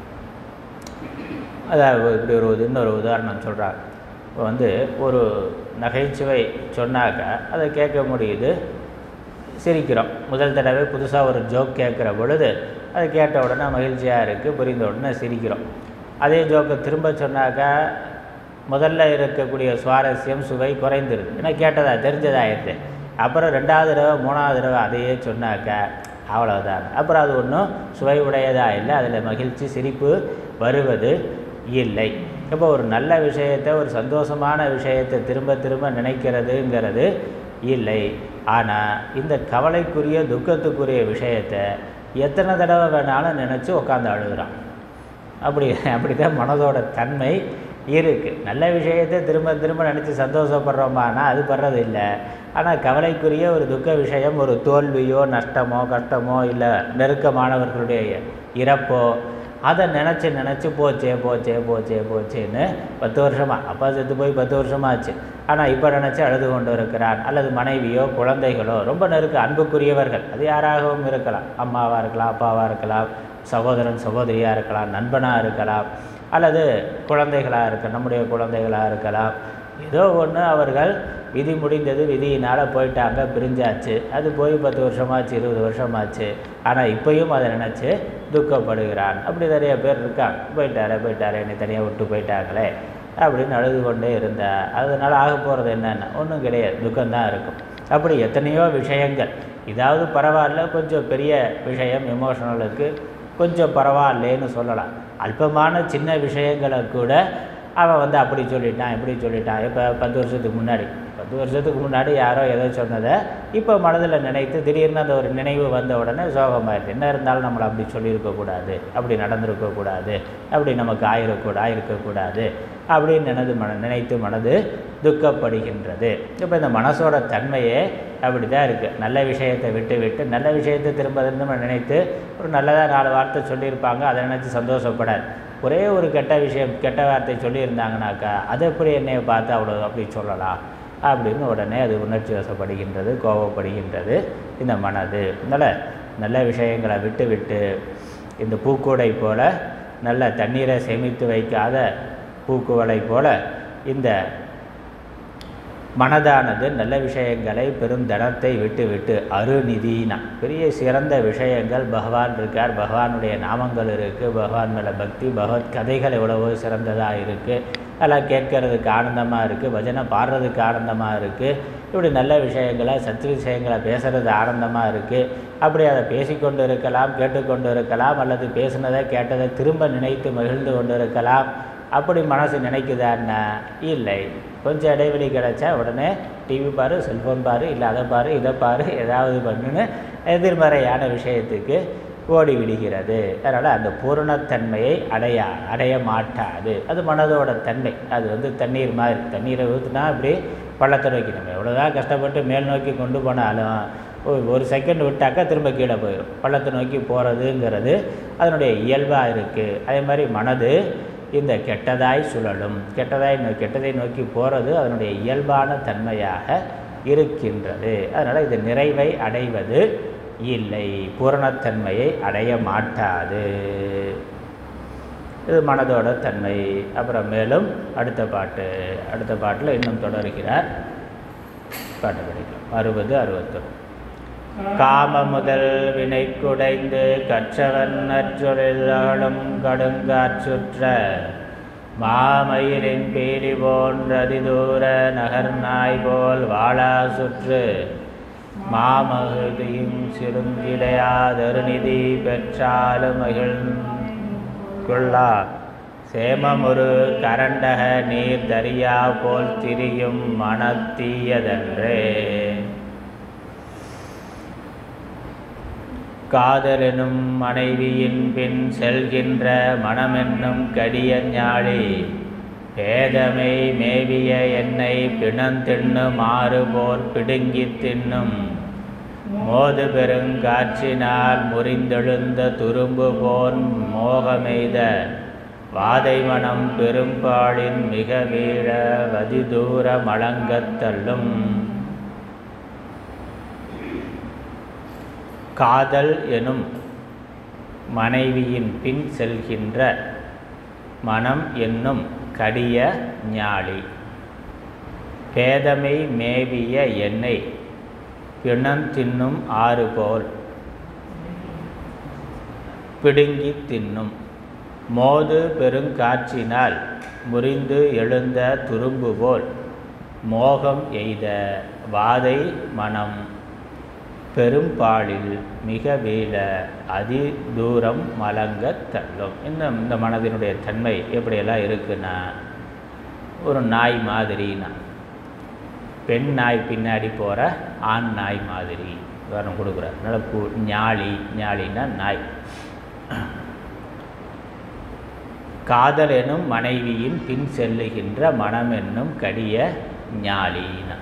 அதாவது இப்படி ஒரு இன்னொரு உதாரணம் சொல்கிறாங்க இப்போ வந்து ஒரு நகைச்சுவை சொன்னாக்கா அதை கேட்க முடியுது சிரிக்கிறோம் முதல் தடவை புதுசாக ஒரு ஜோக் கேட்குற பொழுது அதை கேட்ட உடனே மகிழ்ச்சியாக இருக்குது புரிந்த உடனே சிரிக்கிறோம் அதே ஜோக்கை திரும்ப சொன்னாக்கா முதல்ல இருக்கக்கூடிய சுவாரஸ்யம் சுவை குறைந்துருது ஏன்னா கேட்டதா தெரிஞ்சதாயிடுது அப்புறம் ரெண்டாவது தடவை மூணாவது தடவை அதையே சொன்னாக்கா அவ்வளோதான் அப்புறம் அது ஒன்றும் சுவை உடையதாக இல்லை அதில் மகிழ்ச்சி சிரிப்பு வருவது இல்லை இப்போ ஒரு நல்ல விஷயத்தை ஒரு சந்தோஷமான விஷயத்தை திரும்ப திரும்ப நினைக்கிறதுங்கிறது இல்லை ஆனால் இந்த கவலைக்குரிய துக்கத்துக்குரிய விஷயத்தை எத்தனை தடவை வேணாலும் நினச்சி உட்காந்து அழுகுறான் அப்படி அப்படி தான் மனதோட தன்மை இருக்குது நல்ல விஷயத்தை திரும்ப திரும்ப நினச்சி சந்தோஷப்படுறோமானா அது படுறது இல்லை ஆனால் கவலைக்குரிய ஒரு துக்க விஷயம் ஒரு தோல்வியோ நஷ்டமோ கஷ்டமோ இல்லை நெருக்கமானவர்களுடைய இறப்போ அதை நினச்சி நினச்சி போச்சே போச்சே போச்சே போச்சேன்னு பத்து வருஷமாக அப்பா செத்து போய் பத்து வருஷமாச்சு ஆனால் இப்போ நினச்சி அழுது கொண்டு இருக்கிறான் அல்லது மனைவியோ குழந்தைகளோ ரொம்ப நெருக்க அன்புக்குரியவர்கள் அது யாராகவும் இருக்கலாம் அம்மாவாக இருக்கலாம் அப்பாவாக இருக்கலாம் சகோதரன் சகோதரியாக இருக்கலாம் நண்பனாக இருக்கலாம் அல்லது குழந்தைகளாக இருக்க நம்முடைய குழந்தைகளாக இருக்கலாம் ஏதோ ஒன்று அவர்கள் விதி முடிந்தது விதியினால் போயிட்டாங்க பிரிஞ்சாச்சு அது போய் பத்து வருஷமாச்சு இருபது வருஷமாச்சு ஆனால் இப்பயும் அதை நினச்சி துக்கப்படுகிறான் அப்படி நிறைய பேர் இருக்காங்க போயிட்டாரே போயிட்டாரே என்னை தனியாக விட்டு போயிட்டாங்களே அப்படின்னு அழுது கொண்டே இருந்தா அதனால் ஆக போகிறது என்னென்ன ஒன்றும் கிடையாது துக்கம்தான் இருக்கும் அப்படி எத்தனையோ விஷயங்கள் இதாவது பரவாயில்ல கொஞ்சம் பெரிய விஷயம் எமோஷனலுக்கு கொஞ்சம் பரவாயில்லைன்னு சொல்லலாம் அல்பமான சின்ன விஷயங்களை கூட அவன் வந்து அப்படி சொல்லிட்டான் இப்படி சொல்லிட்டான் இப்போ பத்து வருஷத்துக்கு முன்னாடி பத்து வருஷத்துக்கு முன்னாடி யாரோ ஏதோ சொன்னதை இப்போ மனதில் நினைத்து திடீர்னு அந்த ஒரு நினைவு வந்த உடனே சோகமாயிடுது என்ன இருந்தாலும் நம்மளை அப்படி சொல்லியிருக்கக்கூடாது அப்படி நடந்திருக்கக்கூடாது அப்படி நமக்கு ஆயிருக்கூட ஆயிருக்கக்கூடாது அப்படின்னு நினது மன நினைத்து மனது துக்கப்படுகின்றது இப்போ இந்த மனசோட தன்மையே அப்படி தான் இருக்குது நல்ல விஷயத்தை விட்டு விட்டு நல்ல விஷயத்தை திரும்ப திரும்ப நினைத்து ஒரு நல்லதாக நாலு வார்த்தை சொல்லியிருப்பாங்க அதை நினச்சி சந்தோஷப்படாது ஒரே ஒரு கெட்ட விஷயம் கெட்ட வார்த்தை சொல்லியிருந்தாங்கனாக்கா அது எப்படி என்னைய பார்த்து அவ்வளோ அப்படி சொல்லலாம் அப்படின்னு உடனே அது உணர்ச்சி வசப்படுகின்றது கோபப்படுகின்றது இந்த மனது அதனால் நல்ல விஷயங்களை விட்டு விட்டு இந்த பூக்கூடை போல நல்ல தண்ணீரை சேமித்து வைக்காத பூக்குவலை போல இந்த மனதானது நல்ல விஷயங்களை பெரும் தனத்தை விட்டு விட்டு அருநிதினா பெரிய சிறந்த விஷயங்கள் பகவான் இருக்கார் பகவானுடைய நாமங்கள் இருக்குது பகவான் மேலே பக்தி பகவத் கதைகள் எவ்வளவோ சிறந்ததாக இருக்குது அதெல்லாம் கேட்கறதுக்கு ஆனந்தமாக இருக்குது பஜனை பாடுறதுக்கு ஆனந்தமாக இருக்குது இப்படி நல்ல விஷயங்களை சத்து விஷயங்களை பேசுகிறது ஆனந்தமாக இருக்குது அப்படி அதை பேசிக்கொண்டு இருக்கலாம் கேட்டுக்கொண்டு இருக்கலாம் அல்லது பேசுனதை கேட்டதை திரும்ப நினைத்து மகிழ்ந்து கொண்டு இருக்கலாம் அப்படி மனசு நினைக்குதான்னா இல்லை கொஞ்சம் இடைவெளி கிடைச்சா உடனே டிவி பாரு செல்ஃபோன் பாரு இல்லை அதை பாரு இதை பாரு ஏதாவது பண்ணுன்னு எதிர்மறையான விஷயத்துக்கு ஓடி விடுகிறது அதனால் அந்த பூரணத்தன்மையை அடையா அடைய மாட்டாது அது மனதோட தன்மை அது வந்து தண்ணீர் மாதிரி தண்ணீரை ஊற்றுனா அப்படி பள்ளத்தை நோக்கி நம்ம எவ்வளோதான் கஷ்டப்பட்டு மேல் நோக்கி கொண்டு போனாலும் ஒரு- ஒரு செகண்ட் விட்டாக்கா திரும்ப கீழே போயிடும் பள்ளத்தை நோக்கி போகிறதுங்கிறது அதனுடைய இயல்பாக இருக்குது அதே மாதிரி மனது இந்த கெட்டதாய் சுழலும் கெட்டதாய் நோ- கெட்டதை நோக்கி போகிறது அதனுடைய இயல்பான தன்மையாக இருக்கின்றது அதனால் இது நிறைவை அடைவது இல்லை பூரணத்தன்மையை அடைய மாட்டாது இது மனதோட தன்மை அப்புறம் மேலும் அடுத்த பாட்டு அடுத்த பாட்டில் இன்னும் தொடர்கிறார் பாட்டு படிக்கலாம் அறுபது அறுபத்தொன்று காம முதல் வினை குடைந்து கற்றவன் நற்றொழிலும் கடுங்காற்றுற்ற மாமயிலின் பீலி போன்றதி தூர நகர்நாய் போல் வாழா சுற்று மாமகுதியும் சிறுங்கிடையாதருநிதி பெற்றாலும் மகிழ் கொள்ளா சேமமுரு கரண்டக நீர் தரியா போல் திரியும் மனத்தீயதன்றே காதலெனும் மனைவியின் பின் செல்கின்ற மனமென்னும் கடிய ஞாழி பேதமை மேவிய என்னை பிணந்தின்னு மாறுபோர் பிடுங்கித் தின்னும் மோது பெருங்காற்றினால் முறிந்தெழுந்த துரும்பு போன் மோகமெய்த வாதை மனம் பெரும்பாடின் மிக வீழ வதிதூர மலங்கத் தள்ளும் காதல் எனும் மனைவியின் பின் செல்கின்ற மனம் என்னும் கடிய ஞாழி பேதமை மேவிய எண்ணெய் பிணம் தின்னும் ஆறு போல் பிடுங்கி தின்னும் மோது பெருங்காற்றினால் முறிந்து எழுந்த துரும்பு போல் மோகம் எய்த வாதை மனம் பெரும்பாலில் மிக வீழ அதி தூரம் மலங்கத் தள்ளும் இந்த இந்த மனதினுடைய தன்மை எப்படியெல்லாம் இருக்குன்னா ஒரு நாய் மாதிரினா பெண் நாய் பின்னாடி போகிற ஆண் நாய் மாதிரி உதாரணம் கொடுக்குறார் அதனால் கு ஞாழி ஞாழின்னா நாய் காதல் எனும் மனைவியின் பின் செல்லுகின்ற மனம் என்னும் கடிய ஞாழினா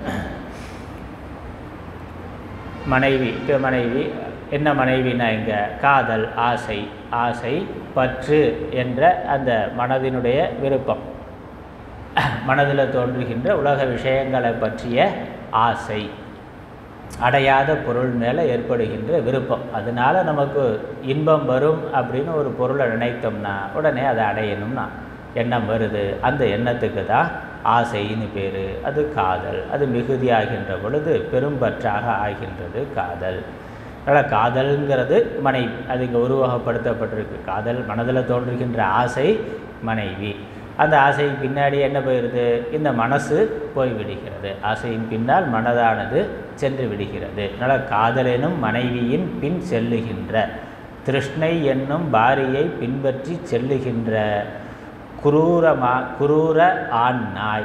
மனைவி இப்ப மனைவி என்ன மனைவினா இங்கே காதல் ஆசை ஆசை பற்று என்ற அந்த மனதினுடைய விருப்பம் மனதில் தோன்றுகின்ற உலக விஷயங்களை பற்றிய ஆசை அடையாத பொருள் மேலே ஏற்படுகின்ற விருப்பம் அதனால நமக்கு இன்பம் வரும் அப்படின்னு ஒரு பொருளை நினைத்தோம்னா உடனே அதை அடையணும்னா எண்ணம் வருது அந்த எண்ணத்துக்கு தான் ஆசைன்னு பேர் அது காதல் அது மிகுதியாகின்ற பொழுது பெரும்பற்றாக ஆகின்றது காதல் அதனால் காதல்ங்கிறது மனைவி அது இங்கே உருவகப்படுத்தப்பட்டிருக்கு காதல் மனதில் தோன்றுகின்ற ஆசை மனைவி அந்த ஆசையின் பின்னாடி என்ன போயிடுது இந்த மனசு போய்விடுகிறது ஆசையின் பின்னால் மனதானது சென்று விடுகிறது அதனால் காதலெனும் மனைவியின் பின் செல்லுகின்ற திருஷ்ணை என்னும் பாரியை பின்பற்றி செல்லுகின்ற குரூரமா குரூர ஆண் நாய்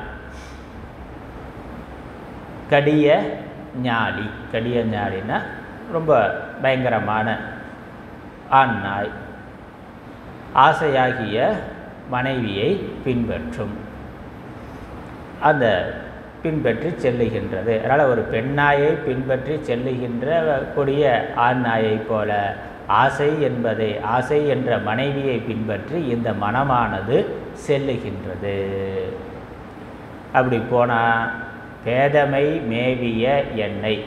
கடிய ஞாலி கடிய ஞாலினா ரொம்ப பயங்கரமான ஆண் நாய் ஆசையாகிய மனைவியை பின்பற்றும் அந்த பின்பற்றி செல்லுகின்றது அதனால் ஒரு பெண்ணாயை பின்பற்றி செல்லுகின்ற கொடிய ஆண் நாயைப் போல ஆசை என்பதை ஆசை என்ற மனைவியை பின்பற்றி இந்த மனமானது செல்லுகின்றது அப்படி போனால் பேதமை மேவிய எண்ணெய்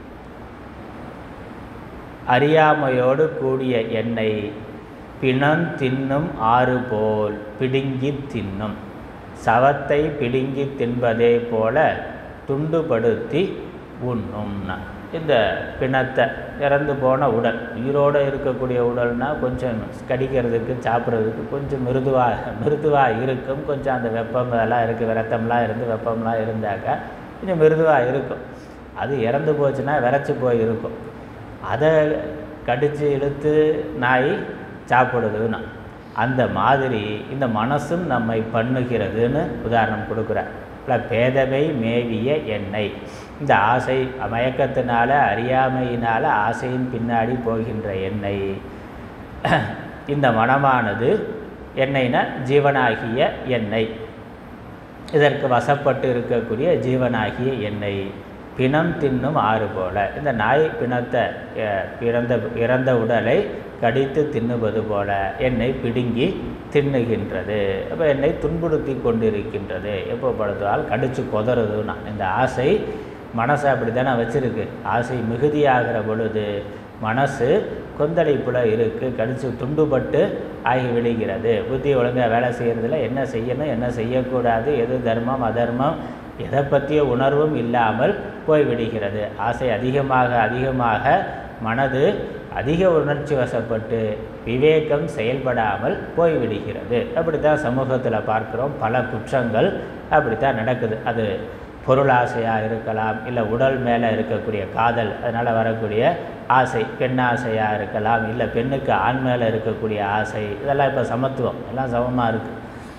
அறியாமையோடு கூடிய எண்ணெய் பிணம் தின்னும் ஆறு போல் பிடுங்கி தின்னும் சவத்தை பிடுங்கி தின்பதே போல துண்டுபடுத்தி உண்ணும்னா இந்த பிணத்தை இறந்து போன உடல் உயிரோடு இருக்கக்கூடிய உடல்னா கொஞ்சம் கடிக்கிறதுக்கு சாப்பிட்றதுக்கு கொஞ்சம் மிருதுவாக மிருதுவாக இருக்கும் கொஞ்சம் அந்த வெப்பம் அதெல்லாம் இருக்குது ரத்தம்லாம் இருந்து வெப்பம்லாம் இருந்தாக்கா கொஞ்சம் மிருதுவாக இருக்கும் அது இறந்து போச்சுன்னா விரைச்சி போய் இருக்கும் அதை கடித்து இழுத்து நாய் சாப்பிடுதுன்னா அந்த மாதிரி இந்த மனசும் நம்மை பண்ணுகிறதுன்னு உதாரணம் கொடுக்குறார் இல்லை பேதமை மேவிய எண்ணெய் இந்த ஆசை மயக்கத்தினால அறியாமையினால் ஆசையின் பின்னாடி போகின்ற எண்ணெய் இந்த மனமானது எண்ணெய்னா ஜீவனாகிய எண்ணெய் இதற்கு வசப்பட்டு இருக்கக்கூடிய ஜீவனாகிய எண்ணெய் பிணம் தின்னும் ஆறு போல இந்த நாய் பிணத்தை அஹ், இறந்த இறந்த உடலை கடித்து தின்னுவது போல என்னை பிடுங்கி தின்னுகின்றது அப்போ என்னை துன்புறுத்தி கொண்டிருக்கின்றது எப்போ படுத்தால் கடிச்சு கொதறுதுன்னா இந்த ஆசை மனசை அப்படி தானே வச்சிருக்கு ஆசை மிகுதியாகிற பொழுது மனசு கொந்தளிப்புல இருக்குது கடிச்சு துண்டுபட்டு ஆகி விடுகிறது புத்தி ஒழுங்காக வேலை செய்கிறதுல என்ன செய்யணும் என்ன செய்யக்கூடாது எது தர்மம் அதர்மம் எதை பற்றிய உணர்வும் இல்லாமல் போய்விடுகிறது ஆசை அதிகமாக அதிகமாக மனது அதிக உணர்ச்சி வசப்பட்டு விவேகம் செயல்படாமல் போய்விடுகிறது அப்படித்தான் சமூகத்தில் பார்க்குறோம் பல குற்றங்கள் அப்படித்தான் நடக்குது அது பொருளாசையாக இருக்கலாம் இல்லை உடல் மேலே இருக்கக்கூடிய காதல் அதனால் வரக்கூடிய ஆசை பெண்ணாசையாக இருக்கலாம் இல்லை பெண்ணுக்கு ஆண் மேலே இருக்கக்கூடிய ஆசை இதெல்லாம் இப்போ சமத்துவம் எல்லாம் சமமாக இருக்குது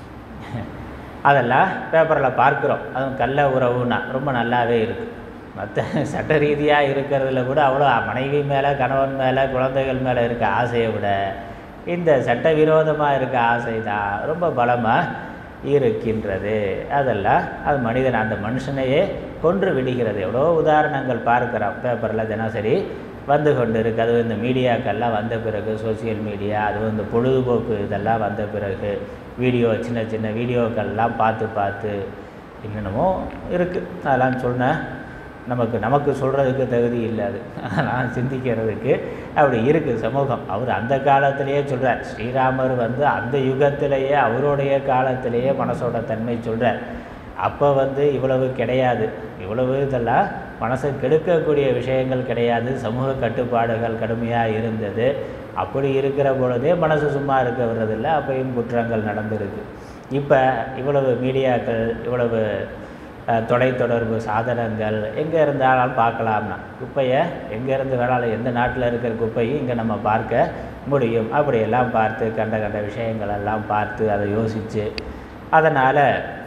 அதெல்லாம் பேப்பரில் பார்க்குறோம் அதுவும் கள்ள உறவுன்னா ரொம்ப நல்லாவே இருக்குது மற்ற சட்ட ரீதியாக இருக்கிறதுல கூட அவ்வளோ மனைவி மேலே கணவன் மேலே குழந்தைகள் மேலே இருக்க ஆசையை விட இந்த சட்டவிரோதமாக இருக்க ஆசை தான் ரொம்ப பலமாக இருக்கின்றது அதெல்லாம் அது மனிதன் அந்த மனுஷனையே கொன்று விடுகிறது எவ்வளோ உதாரணங்கள் பார்க்குறோம் பேப்பரில் தினசரி வந்து கொண்டு இருக்கு அது இந்த மீடியாக்கெல்லாம் வந்த பிறகு சோசியல் மீடியா அது இந்த பொழுதுபோக்கு இதெல்லாம் வந்த பிறகு வீடியோ சின்ன சின்ன வீடியோக்கள்லாம் பார்த்து பார்த்து என்னென்னமோ இருக்குது அதெல்லாம் சொன்னேன் நமக்கு நமக்கு சொல்கிறதுக்கு தகுதி இல்லை அது அதெல்லாம் சிந்திக்கிறதுக்கு அப்படி இருக்குது சமூகம் அவர் அந்த காலத்திலேயே சொல்கிறார் ஸ்ரீராமர் வந்து அந்த யுகத்திலேயே அவருடைய காலத்திலேயே மனசோட தன்மை சொல்கிறார் அப்போ வந்து இவ்வளவு கிடையாது இவ்வளவு இதெல்லாம் மனசை கெடுக்கக்கூடிய விஷயங்கள் கிடையாது சமூக கட்டுப்பாடுகள் கடுமையாக இருந்தது அப்படி இருக்கிற பொழுதே மனசு சும்மா இருக்க வர்றதில்லை அப்பையும் குற்றங்கள் நடந்திருக்கு இப்போ இவ்வளவு மீடியாக்கள் இவ்வளவு அஹ், தொலைத்தொடர்பு சாதனங்கள் எங்கே இருந்தாலும் பார்க்கலாம்னா குப்பையை எங்கேருந்து வேணாலும் எந்த நாட்டில் இருக்கிற குப்பையும் இங்கே நம்ம பார்க்க முடியும் அப்படியெல்லாம் பார்த்து கண்ட கண்ட விஷயங்கள் எல்லாம் பார்த்து அதை யோசித்து அதனால்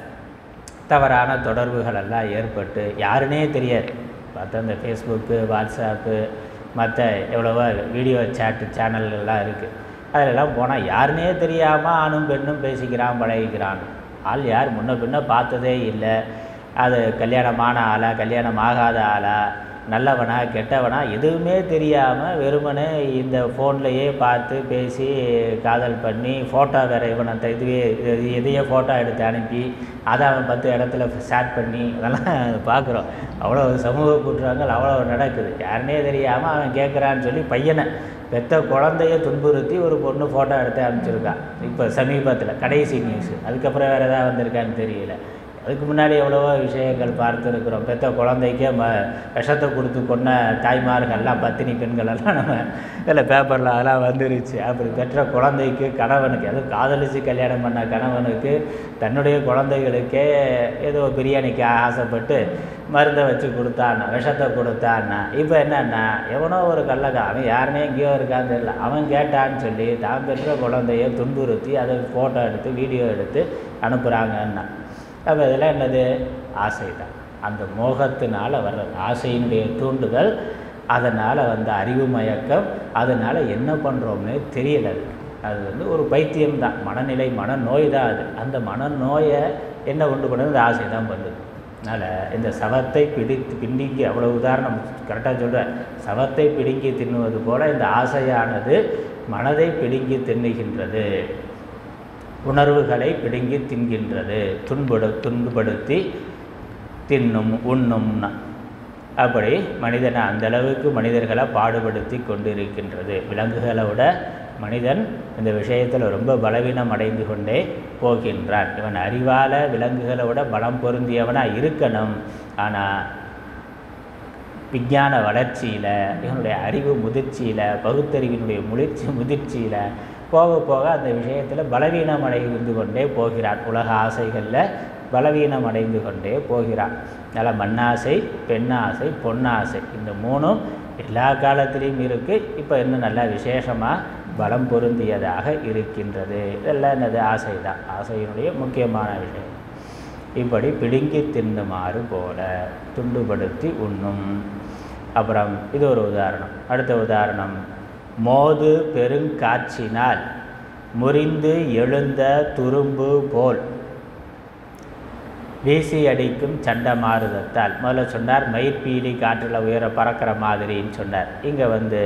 தவறான தொடர்புகள் எல்லாம் ஏற்பட்டு யாருனே தெரியாது பார்த்தா இந்த ஃபேஸ்புக்கு வாட்ஸ்அப்பு மற்ற எவ்வளவோ வீடியோ சேட்டு சேனல்கள்லாம் இருக்குது அதிலெல்லாம் போனால் யாருனே தெரியாமல் ஆணும் பெண்ணும் பேசிக்கிறான் பழகிக்கிறான் ஆள் யார் முன்ன பின்ன பார்த்ததே இல்லை அது கல்யாணமான ஆளா கல்யாணம் ஆகாத ஆளா நல்லவனா கெட்டவனா எதுவுமே தெரியாமல் வெறுமனே இந்த ஃபோன்லையே பார்த்து பேசி காதல் பண்ணி ஃபோட்டோ வேறு இவனை த- இதுவே இது- இதையே ஃபோட்டோ எடுத்து அனுப்பி அதை அவன் பத்து இடத்துல ஷேர் பண்ணி அதெல்லாம் பார்க்குறோம் அவ்வளோ சமூக குற்றங்கள் அவ்வளோ நடக்குது யாருனே தெரியாமல் அவன் கேட்குறான்னு சொல்லி பையனை பெத்த குழந்தைய துன்புறுத்தி ஒரு பொண்ணு ஃபோட்டோ எடுத்து அனுப்பிச்சிருக்கான் இப்போ சமீபத்தில் கடைசி நியூஸ் அதுக்கப்புறம் வேறு ஏதாவது வந்திருக்கான்னு தெரியல அதுக்கு முன்னாடி எவ்வளவோ விஷயங்கள் பார்த்துருக்குறோம் பெத்த குழந்தைக்கே ம விஷத்தை கொடுத்து கொன்ன தாய்மார்கள்லாம் பத்தினி பெண்கள் எல்லாம் நம்ம இதில் பேப்பரில் அதெல்லாம் வந்துருச்சு அப்படி பெற்ற குழந்தைக்கு கணவனுக்கு அதுவும் காதலிச்சு கல்யாணம் பண்ண கணவனுக்கு தன்னுடைய குழந்தைகளுக்கே ஏதோ பிரியாணிக்கு ஆசைப்பட்டு மருந்தை வச்சு கொடுத்தான்னா விஷத்தை கொடுத்தான்னா இப்போ என்னன்னா எவனோ ஒரு கள்ளக்கா அவன் யாருனே எங்கேயோ இருக்கான்னு தெரியல அவன் கேட்டான்னு சொல்லி தான் பெற்ற குழந்தைய துன்புறுத்தி அதை ஃபோட்டோ எடுத்து வீடியோ எடுத்து அனுப்புகிறாங்கன்னா அப்போ இதெல்லாம் என்னது ஆசை தான் அந்த மோகத்தினால் வர்றது ஆசையினுடைய தூண்டுதல் அதனால் வந்த அறிவு மயக்கம் அதனால் என்ன பண்ணுறோம்னே தெரியல அது அது வந்து ஒரு பைத்தியம் தான் மனநிலை மனநோய் தான் அது அந்த மனநோயை என்ன உண்டு பண்ணுறது இந்த ஆசை தான் பண்ணுது அதனால் இந்த சவத்தை பிடித்து பிடுங்கி அவ்வளோ உதாரணம் கரெக்டாக சொல்கிறேன் சவத்தை பிடுங்கி தின்னுவது போல் இந்த ஆசையானது மனதை பிடுங்கி தின்னுகின்றது உணர்வுகளை பிடுங்கி தின்கின்றது துன்படு துன்புபடுத்தி தின்னும் உண்ணும்னா அப்படி மனிதனை அந்த அளவுக்கு மனிதர்களை பாடுபடுத்தி கொண்டிருக்கின்றது விலங்குகளை விட மனிதன் இந்த விஷயத்தில் ரொம்ப பலவீனம் அடைந்து கொண்டே போகின்றான் இவன் அறிவால விலங்குகளை விட பலம் பொருந்தியவனாக இருக்கணும் ஆனால் விஞ்ஞான வளர்ச்சியில் இவனுடைய அறிவு முதிர்ச்சியில் பகுத்தறிவினுடைய முதிர்ச்சி முதிர்ச்சியில் போக போக அந்த விஷயத்தில் பலவீனம் அடைந்து கொண்டே போகிறான் உலக ஆசைகளில் பலவீனம் அடைந்து கொண்டே போகிறான் அதனால் மண்ணாசை பெண்ணாசை பொன்னாசை இந்த மூணும் எல்லா காலத்திலையும் இருக்குது இப்போ இன்னும் நல்லா விசேஷமாக பலம் பொருந்தியதாக இருக்கின்றது இதெல்லாம் என்னது ஆசை தான் ஆசையினுடைய முக்கியமான விஷயம் இப்படி பிடுங்கி தின்னுமாறு போல துண்டுபடுத்தி உண்ணும் அப்புறம் இது ஒரு உதாரணம் அடுத்த உதாரணம் மோது பெருங்காட்சினால் முறிந்து எழுந்த துரும்பு போல் வீசி அடிக்கும் சண்டமாருதத்தால் முதல்ல சொன்னார் மயிர்பீலி காற்றில் உயர பறக்கிற மாதிரின்னு சொன்னார் இங்கே வந்து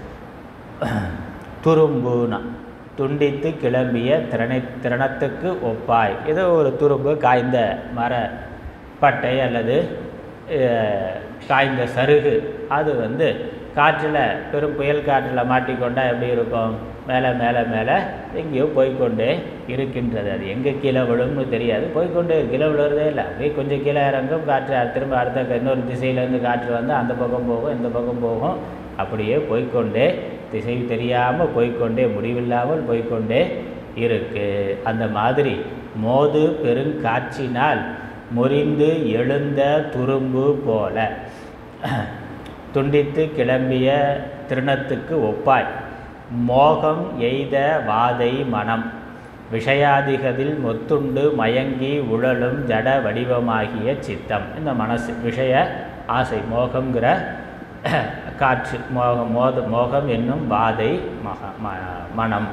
துரும்புனா துண்டித்து கிளம்பிய திறனை திறனத்துக்கு ஒப்பாய் ஏதோ ஒரு துரும்பு காய்ந்த மர பட்டை அல்லது அஹ், காய்ந்த சருகு அது வந்து காற்றில் பெரும் புயல் காற்றில் மாட்டிக்கொண்டா எப்படி இருக்கும் மேலே மேலே மேலே எங்கேயோ போய்க்கொண்டே இருக்கின்றது அது எங்கே கீழே விழும்னு தெரியாது போய்க்கொண்டே கீழே விழுறதே இல்லை அப்படியே கொஞ்சம் கீழே இறங்கும் காற்று அது திரும்ப அடுத்த இன்னொரு திசையிலேருந்து காற்று வந்து அந்த பக்கம் போகும் இந்த பக்கம் போகும் அப்படியே போய்க்கொண்டே திசை தெரியாமல் போய்க்கொண்டே முடிவில்லாமல் போய்க்கொண்டே இருக்கு அந்த மாதிரி மோது பெருங்காட்சினால் முறிந்து எழுந்த துரும்பு போல துண்டித்து கிளம்பிய திருணத்துக்கு ஒப்பாய் மோகம் எய்த வாதை மனம் விஷயாதிகதில் மொத்துண்டு மயங்கி உழலும் ஜட வடிவமாகிய சித்தம் இந்த மனசு விஷய ஆசை மோகங்கிற காற்று மோகம் மோத மோகம் என்னும் வாதை மக ம- மனம்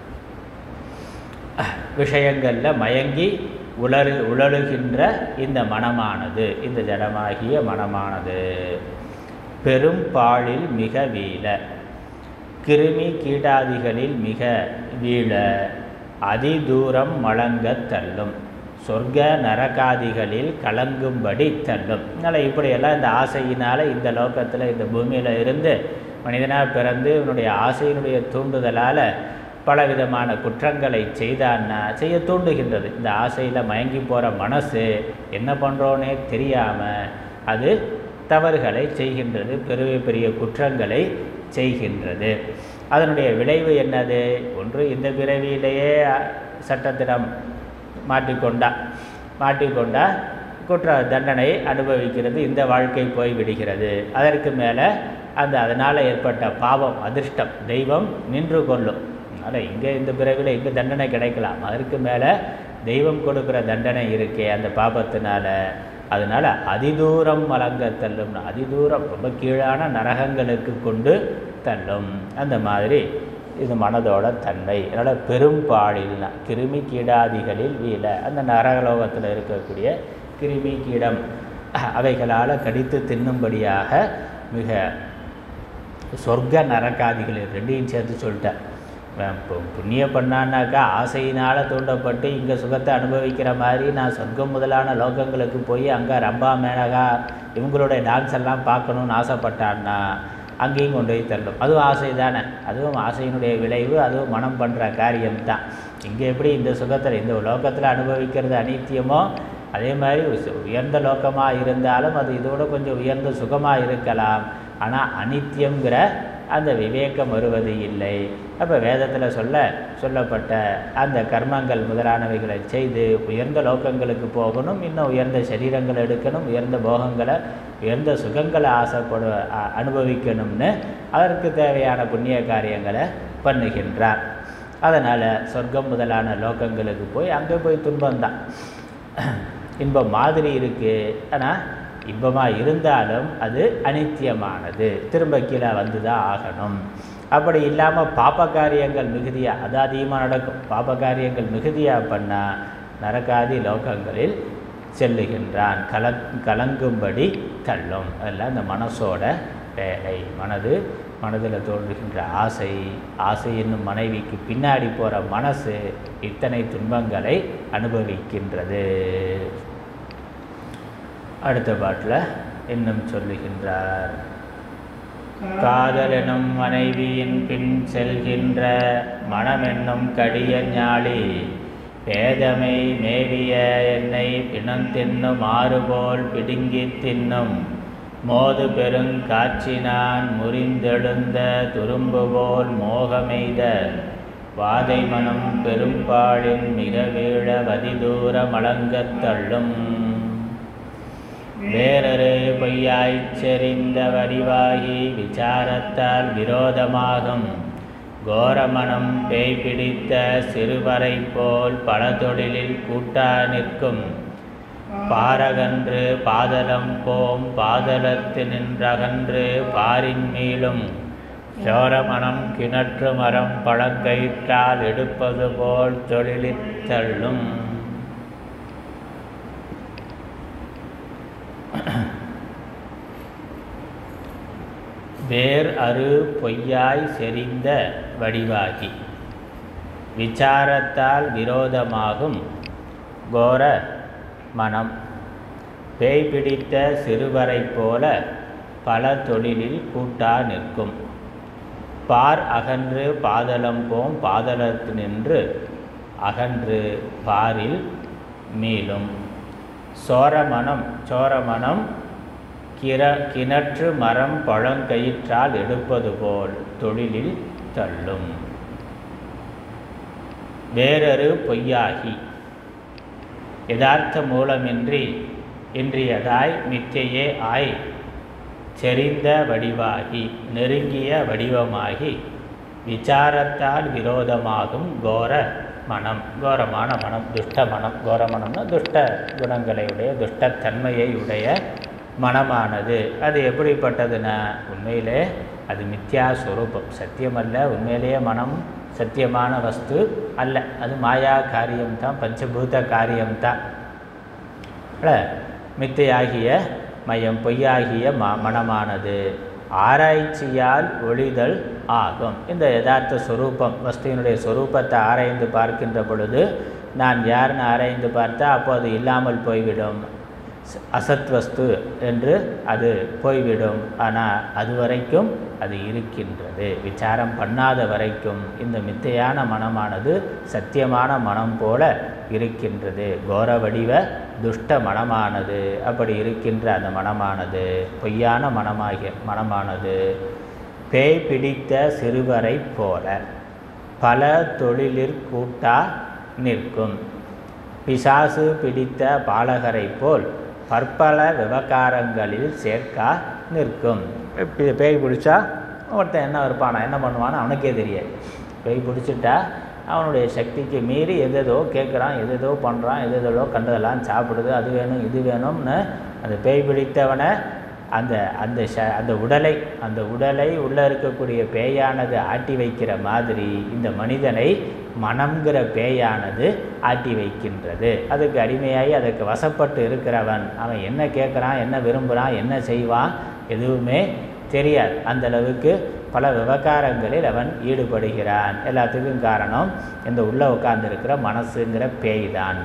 விஷயங்களில் மயங்கி உலரு உழலுகின்ற இந்த மனமானது இந்த ஜடமாகிய மனமானது பெரும்பாலில் மிக வீழ கிருமி கீடாதிகளில் மிக வீழ அதிதூரம் மழங்கத் தள்ளும் சொர்க்க நரகாதிகளில் கலங்கும்படி தள்ளும் அதனால் இப்படியெல்லாம் இந்த ஆசையினால் இந்த லோகத்தில் இந்த பூமியில் இருந்து மனிதனாக பிறந்து இவனுடைய ஆசையினுடைய தூண்டுதலால் பலவிதமான குற்றங்களை செய்தான்னா செய்ய தூண்டுகின்றது இந்த ஆசையில் மயங்கி போகிற மனசு என்ன பண்ணுறோன்னே தெரியாமல் அது தவறுகளை செய்கின்றது பெரிய பெரிய குற்றங்களை செய்கின்றது அதனுடைய விளைவு என்னது ஒன்று இந்த பிறவியிலேயே அஹ், சட்டத்திடம் மாட்டிக்கொண்டா மாட்டிக்கொண்டா குற்ற தண்டனை அனுபவிக்கிறது இந்த வாழ்க்கை போய் விடுகிறது அதற்கு மேலே அந்த அதனால் ஏற்பட்ட பாவம் அதிர்ஷ்டம் தெய்வம் நின்று கொள்ளும் அதனால் இங்கே இந்த பிறவியில் இங்கே தண்டனை கிடைக்கலாம் அதற்கு மேலே தெய்வம் கொடுக்குற தண்டனை இருக்கே அந்த பாபத்தினால அதனால் அதிதூரம் வழங்க தள்ளும் அதிதூரம் ரொம்ப கீழான நரகங்களுக்கு கொண்டு தள்ளும் அந்த மாதிரி இது மனதோட தன்மை அதனால் பெரும்பாலில்னா கிருமி கீடாதிகளில் வீழ அந்த நரகலோகத்தில் இருக்கக்கூடிய கிருமி கீடம் அவைகளால் கடித்து தின்னும்படியாக மிக சொர்க்க நரகாதிகள் இது ரெண்டையும் சேர்த்து சொல்லிட்டேன் அவன் இப்போ புண்ணியம் பண்ணான்னாக்கா ஆசையினால் தூண்டப்பட்டு இங்கே சுகத்தை அனுபவிக்கிற மாதிரி நான் சொர்க்கம் முதலான லோகங்களுக்கு போய் அங்கே ரம்பா மேனகா இவங்களுடைய டான்ஸ் எல்லாம் பார்க்கணுன்னு ஆசைப்பட்டான்னா அங்கேயும் கொண்டு போய் தள்ளும் அதுவும் ஆசை தானே அதுவும் ஆசையினுடைய விளைவு அதுவும் மனம் பண்ணுற காரியம்தான் இங்கே எப்படி இந்த சுகத்தில் இந்த லோகத்தில் அனுபவிக்கிறது அனித்தியமோ அதே மாதிரி உச- உயர்ந்த லோகமாக இருந்தாலும் அது இதோட கொஞ்சம் உயர்ந்த சுகமாக இருக்கலாம் ஆனால் அனித்தியங்கிற அந்த விவேகம் வருவது இல்லை அப்போ வேதத்தில் சொல்ல சொல்லப்பட்ட அந்த கர்மங்கள் முதலானவைகளை செய்து உயர்ந்த லோகங்களுக்கு போகணும் இன்னும் உயர்ந்த சரீரங்களை எடுக்கணும் உயர்ந்த போகங்களை உயர்ந்த சுகங்களை ஆசைப்படு அ- அனுபவிக்கணும்னு அதற்கு தேவையான புண்ணிய காரியங்களை பண்ணுகின்றார் அதனால் சொர்க்கம் முதலான லோகங்களுக்கு போய் அங்கே போய் துன்பம்தான் இன்பம் மாதிரி இருக்குது ஆனால் இன்பமாக இருந்தாலும் அது அனித்தியமானது திரும்ப கீழே வந்து தான் ஆகணும் அப்படி இல்லாமல் பாப காரியங்கள் மிகுதியாக அது அதிகமாக நடக்கும் பாப காரியங்கள் மிகுதியாக பண்ணால் நரகாதி லோகங்களில் செல்லுகின்றான் கல கலங்கும்படி தள்ளும் அதெல்லாம் இந்த மனசோட வேலை மனது மனதில் தோன்றுகின்ற ஆசை ஆசை என்னும் மனைவிக்கு பின்னாடி போகிற மனசு இத்தனை துன்பங்களை அனுபவிக்கின்றது அடுத்த பாட்டில் இன்னும் சொல்லுகின்றார் காதல் எனும் மனைவியின் பின் செல்கின்ற மனமென்னும் கடிய ஞாழி பேதமை மேவிய என்னை பிணந்தின்னும் மாறுபோல் பிடுங்கித் தின்னும் மோது பெருங்காட்சினான் முறிந்தெழுந்த துரும்பு போல் மோகமெய்த வாதை மனம் பெரும்பாழின் மிக வீழ வதிதூர மலங்கத் தள்ளும் வேறொரு பொய்யாய்ச் செறிந்த வடிவாகி விசாரத்தால் விரோதமாகும் கோரமணம் பேய் பிடித்த சிறுவரை போல் பல தொழிலில் கூட்டா நிற்கும் பாரகன்று பாதலம் போம் பாதலத்து நின்றகன்று பாரின் மீளும் சோரமணம் கிணற்று மரம் பழங்கயிற்றால் எடுப்பது போல் தொழிலித் தள்ளும் வேர் அரு பொய்யாய் செறிந்த வடிவாகி விசாரத்தால் விரோதமாகும் கோர மனம் பேய் பிடித்த சிறுவரைப் போல பல தொழிலில் கூட்டா நிற்கும் பார் அகன்று பாதலம் போம் பாதலத்து நின்று அகன்று பாரில் மீளும் சோரமனம் சோரமனம் கிர கிணற்று மரம் பழங்கயிற்றால் எடுப்பது போல் தொழிலில் தள்ளும் வேறொரு பொய்யாகி யதார்த்த மூலமின்றி இன்றியதாய் மித்தையே ஆய் செறிந்த வடிவாகி நெருங்கிய வடிவமாகி விசாரத்தால் விரோதமாகும் கோர மனம் கோரமான மனம் துஷ்ட மனம் கோர மனம்னா துஷ்ட குணங்களை உடைய துஷ்டத்தன்மையை உடைய மனமானது அது எப்படிப்பட்டதுன்னா உண்மையிலே அது மித்யா ஸ்வரூபம் சத்தியமல்ல உண்மையிலேயே மனம் சத்தியமான வஸ்து அல்ல அது மாயா காரியம்தான் பஞ்சபூத காரியம்தான் இல்ல? மித்தையாகிய மயம் பொய்யாகிய ம மனமானது ஆராய்ச்சியால் ஒளிதல் ஆகும் இந்த யதார்த்த சொரூபம் வஸ்துவினுடைய சொரூபத்தை ஆராய்ந்து பார்க்கின்ற பொழுது நான் யாருன்னு ஆராய்ந்து பார்த்தா அப்போ அது இல்லாமல் போய்விடும் ச- அசத் வஸ்து என்று அது போய்விடும் ஆனால் அது வரைக்கும் அது இருக்கின்றது விசாரம் பண்ணாத வரைக்கும் இந்த மித்தையான மனமானது சத்தியமான மனம் போல இருக்கின்றது கோர வடிவ துஷ்ட மனமானது அப்படி இருக்கின்ற அந்த மனமானது பொய்யான மனமாகிய மனமானது பேய் பிடித்த சிறுவரைப் போல பல தொழிலிற் கூட்டா நிற்கும் பிசாசு பிடித்த பாலகரைப் போல் பற்பல விவகாரங்களில் சேர்க்கா நிற்கும் பே- பேய் பிடிச்சா ஒருத்தன் என்ன இருப்பானா என்ன பண்ணுவான்னு அவனுக்கே தெரியாது பேய் பிடிச்சிட்டா அவனுடைய சக்திக்கு மீறி எதேதோ கேட்குறான் எதேதோ பண்ணுறான் எதேதோ கண்டதெல்லாம் சாப்பிடுது அது வேணும் இது வேணும்னு அந்த பேய் பிடித்தவனை அந்த அந்த ச அந்த உடலை அந்த உடலை உள்ளே இருக்கக்கூடிய பேயானது ஆட்டி வைக்கிற மாதிரி இந்த மனிதனை மனம்ங்கிற பேயானது ஆட்டி வைக்கின்றது அதுக்கு அடிமையாகி அதுக்கு வசப்பட்டு இருக்கிறவன் அவன் என்ன கேட்குறான் என்ன விரும்புகிறான் என்ன செய்வான் எதுவுமே தெரியாது அந்த அளவுக்கு பல விவகாரங்களில் அவன் ஈடுபடுகிறான் எல்லாத்துக்கும் காரணம் இந்த உள்ளே உட்கார்ந்திருக்கிற மனசுங்கிற பேய் தான்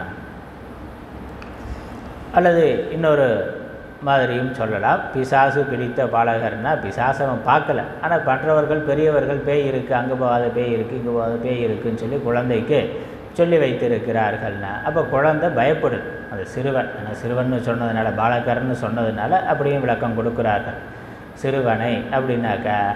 அல்லது இன்னொரு மாதிரியும் சொல்லலாம் பிசாசு பிடித்த பாலகர்னா பிசாசு அவன் பார்க்கல ஆனால் மற்றவர்கள் பெரியவர்கள் பேய் இருக்குது அங்கே போகாத பேய் இருக்குது இங்கே போகாத பேய் இருக்குன்னு சொல்லி குழந்தைக்கு சொல்லி வைத்திருக்கிறார்கள்னா அப்போ குழந்தை பயப்படுது அந்த சிறுவன் அந்த சிறுவன்னு சொன்னதுனால பாலகர்னு சொன்னதுனால அப்படியும் விளக்கம் கொடுக்குறார்கள் சிறுவனை அப்படின்னாக்கா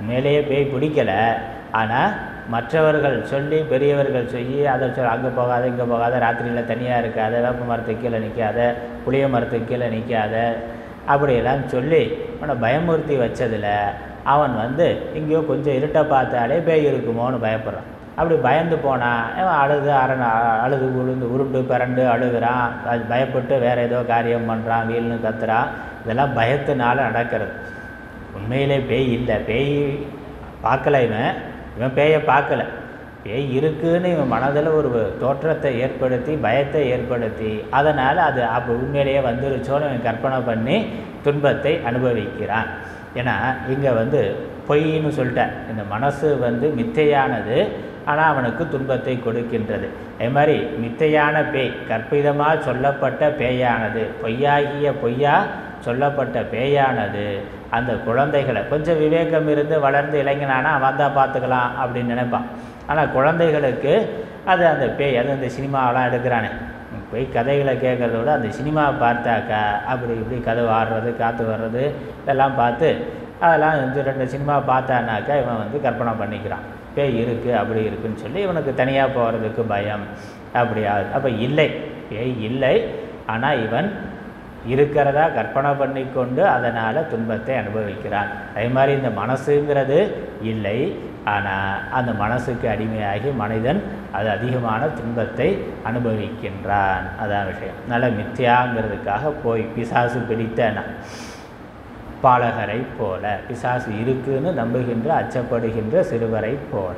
உண்மையிலேயே பேய் பிடிக்கலை ஆனால் மற்றவர்கள் சொல்லி பெரியவர்கள் சொல்லி அதை சொல் அங்கே போகாத இங்கே போகாத ராத்திரியில் தனியாக இருக்காத வேப்ப மரத்துக்கு கீழே நிற்காத புளிய மரத்துக்கு கீழே நிற்காத அப்படியெல்லாம் சொல்லி அவனை பயமுறுத்தி வச்சதில் அவன் வந்து எங்கேயோ கொஞ்சம் இருட்டை பார்த்தாலே பேய் இருக்குமோன்னு பயப்படுறான் அப்படி பயந்து போனான் அவன் அழுது அரண் அழுது உளுந்து உருண்டு பிறண்டு அழுகிறான் அது பயப்பட்டு வேறு ஏதோ காரியம் பண்ணுறான் வீல்னு கத்துறான் இதெல்லாம் பயத்தினால நடக்கிறது உண்மையிலே பேய் இல்லை பேய் பார்க்கல இவன் இவன் பேயை பார்க்கல பேய் இருக்குன்னு இவன் மனதில் ஒரு தோற்றத்தை ஏற்படுத்தி பயத்தை ஏற்படுத்தி அதனால் அது அப்போ உண்மையிலேயே வந்துருச்சோன்னு இவன் கற்பனை பண்ணி துன்பத்தை அனுபவிக்கிறான் ஏன்னா இங்கே வந்து பொய்ன்னு சொல்லிட்டேன் இந்த மனசு வந்து மித்தையானது ஆனால் அவனுக்கு துன்பத்தை கொடுக்கின்றது அதே மாதிரி மித்தையான பேய் கற்பிதமாக சொல்லப்பட்ட பேயானது பொய்யாகிய பொய்யா சொல்லப்பட்ட பேயானது அந்த குழந்தைகளை கொஞ்சம் விவேகம் இருந்து வளர்ந்து இளைஞனானா அவன் தான் பார்த்துக்கலாம் அப்படின்னு நினைப்பான் ஆனால் குழந்தைகளுக்கு அது அந்த பேய் அது அந்த சினிமாவெலாம் எடுக்கிறானே போய் கதைகளை கேட்குறத விட அந்த சினிமாவை பார்த்தாக்கா அப்படி இப்படி கதை ஆடுறது காற்று வர்றது இதெல்லாம் பார்த்து அதெல்லாம் இந்த ரெண்டு சினிமா பார்த்தானாக்கா இவன் வந்து கற்பனை பண்ணிக்கிறான் பேய் இருக்குது அப்படி இருக்குன்னு சொல்லி இவனுக்கு தனியாக போகிறதுக்கு பயம் அப்படி ஆகுது அப்போ இல்லை பேய் இல்லை ஆனால் இவன் இருக்கிறதா கற்பனை பண்ணி கொண்டு அதனால் துன்பத்தை அனுபவிக்கிறான் அதே மாதிரி இந்த மனசுங்கிறது இல்லை ஆனால் அந்த மனசுக்கு அடிமையாகி மனிதன் அது அதிகமான துன்பத்தை அனுபவிக்கின்றான் அதான் விஷயம் நல்ல மித்தியாங்கிறதுக்காக போய் பிசாசு பிடித்தன பாலகரை போல பிசாசு இருக்குன்னு நம்புகின்ற அச்சப்படுகின்ற சிறுவரை போல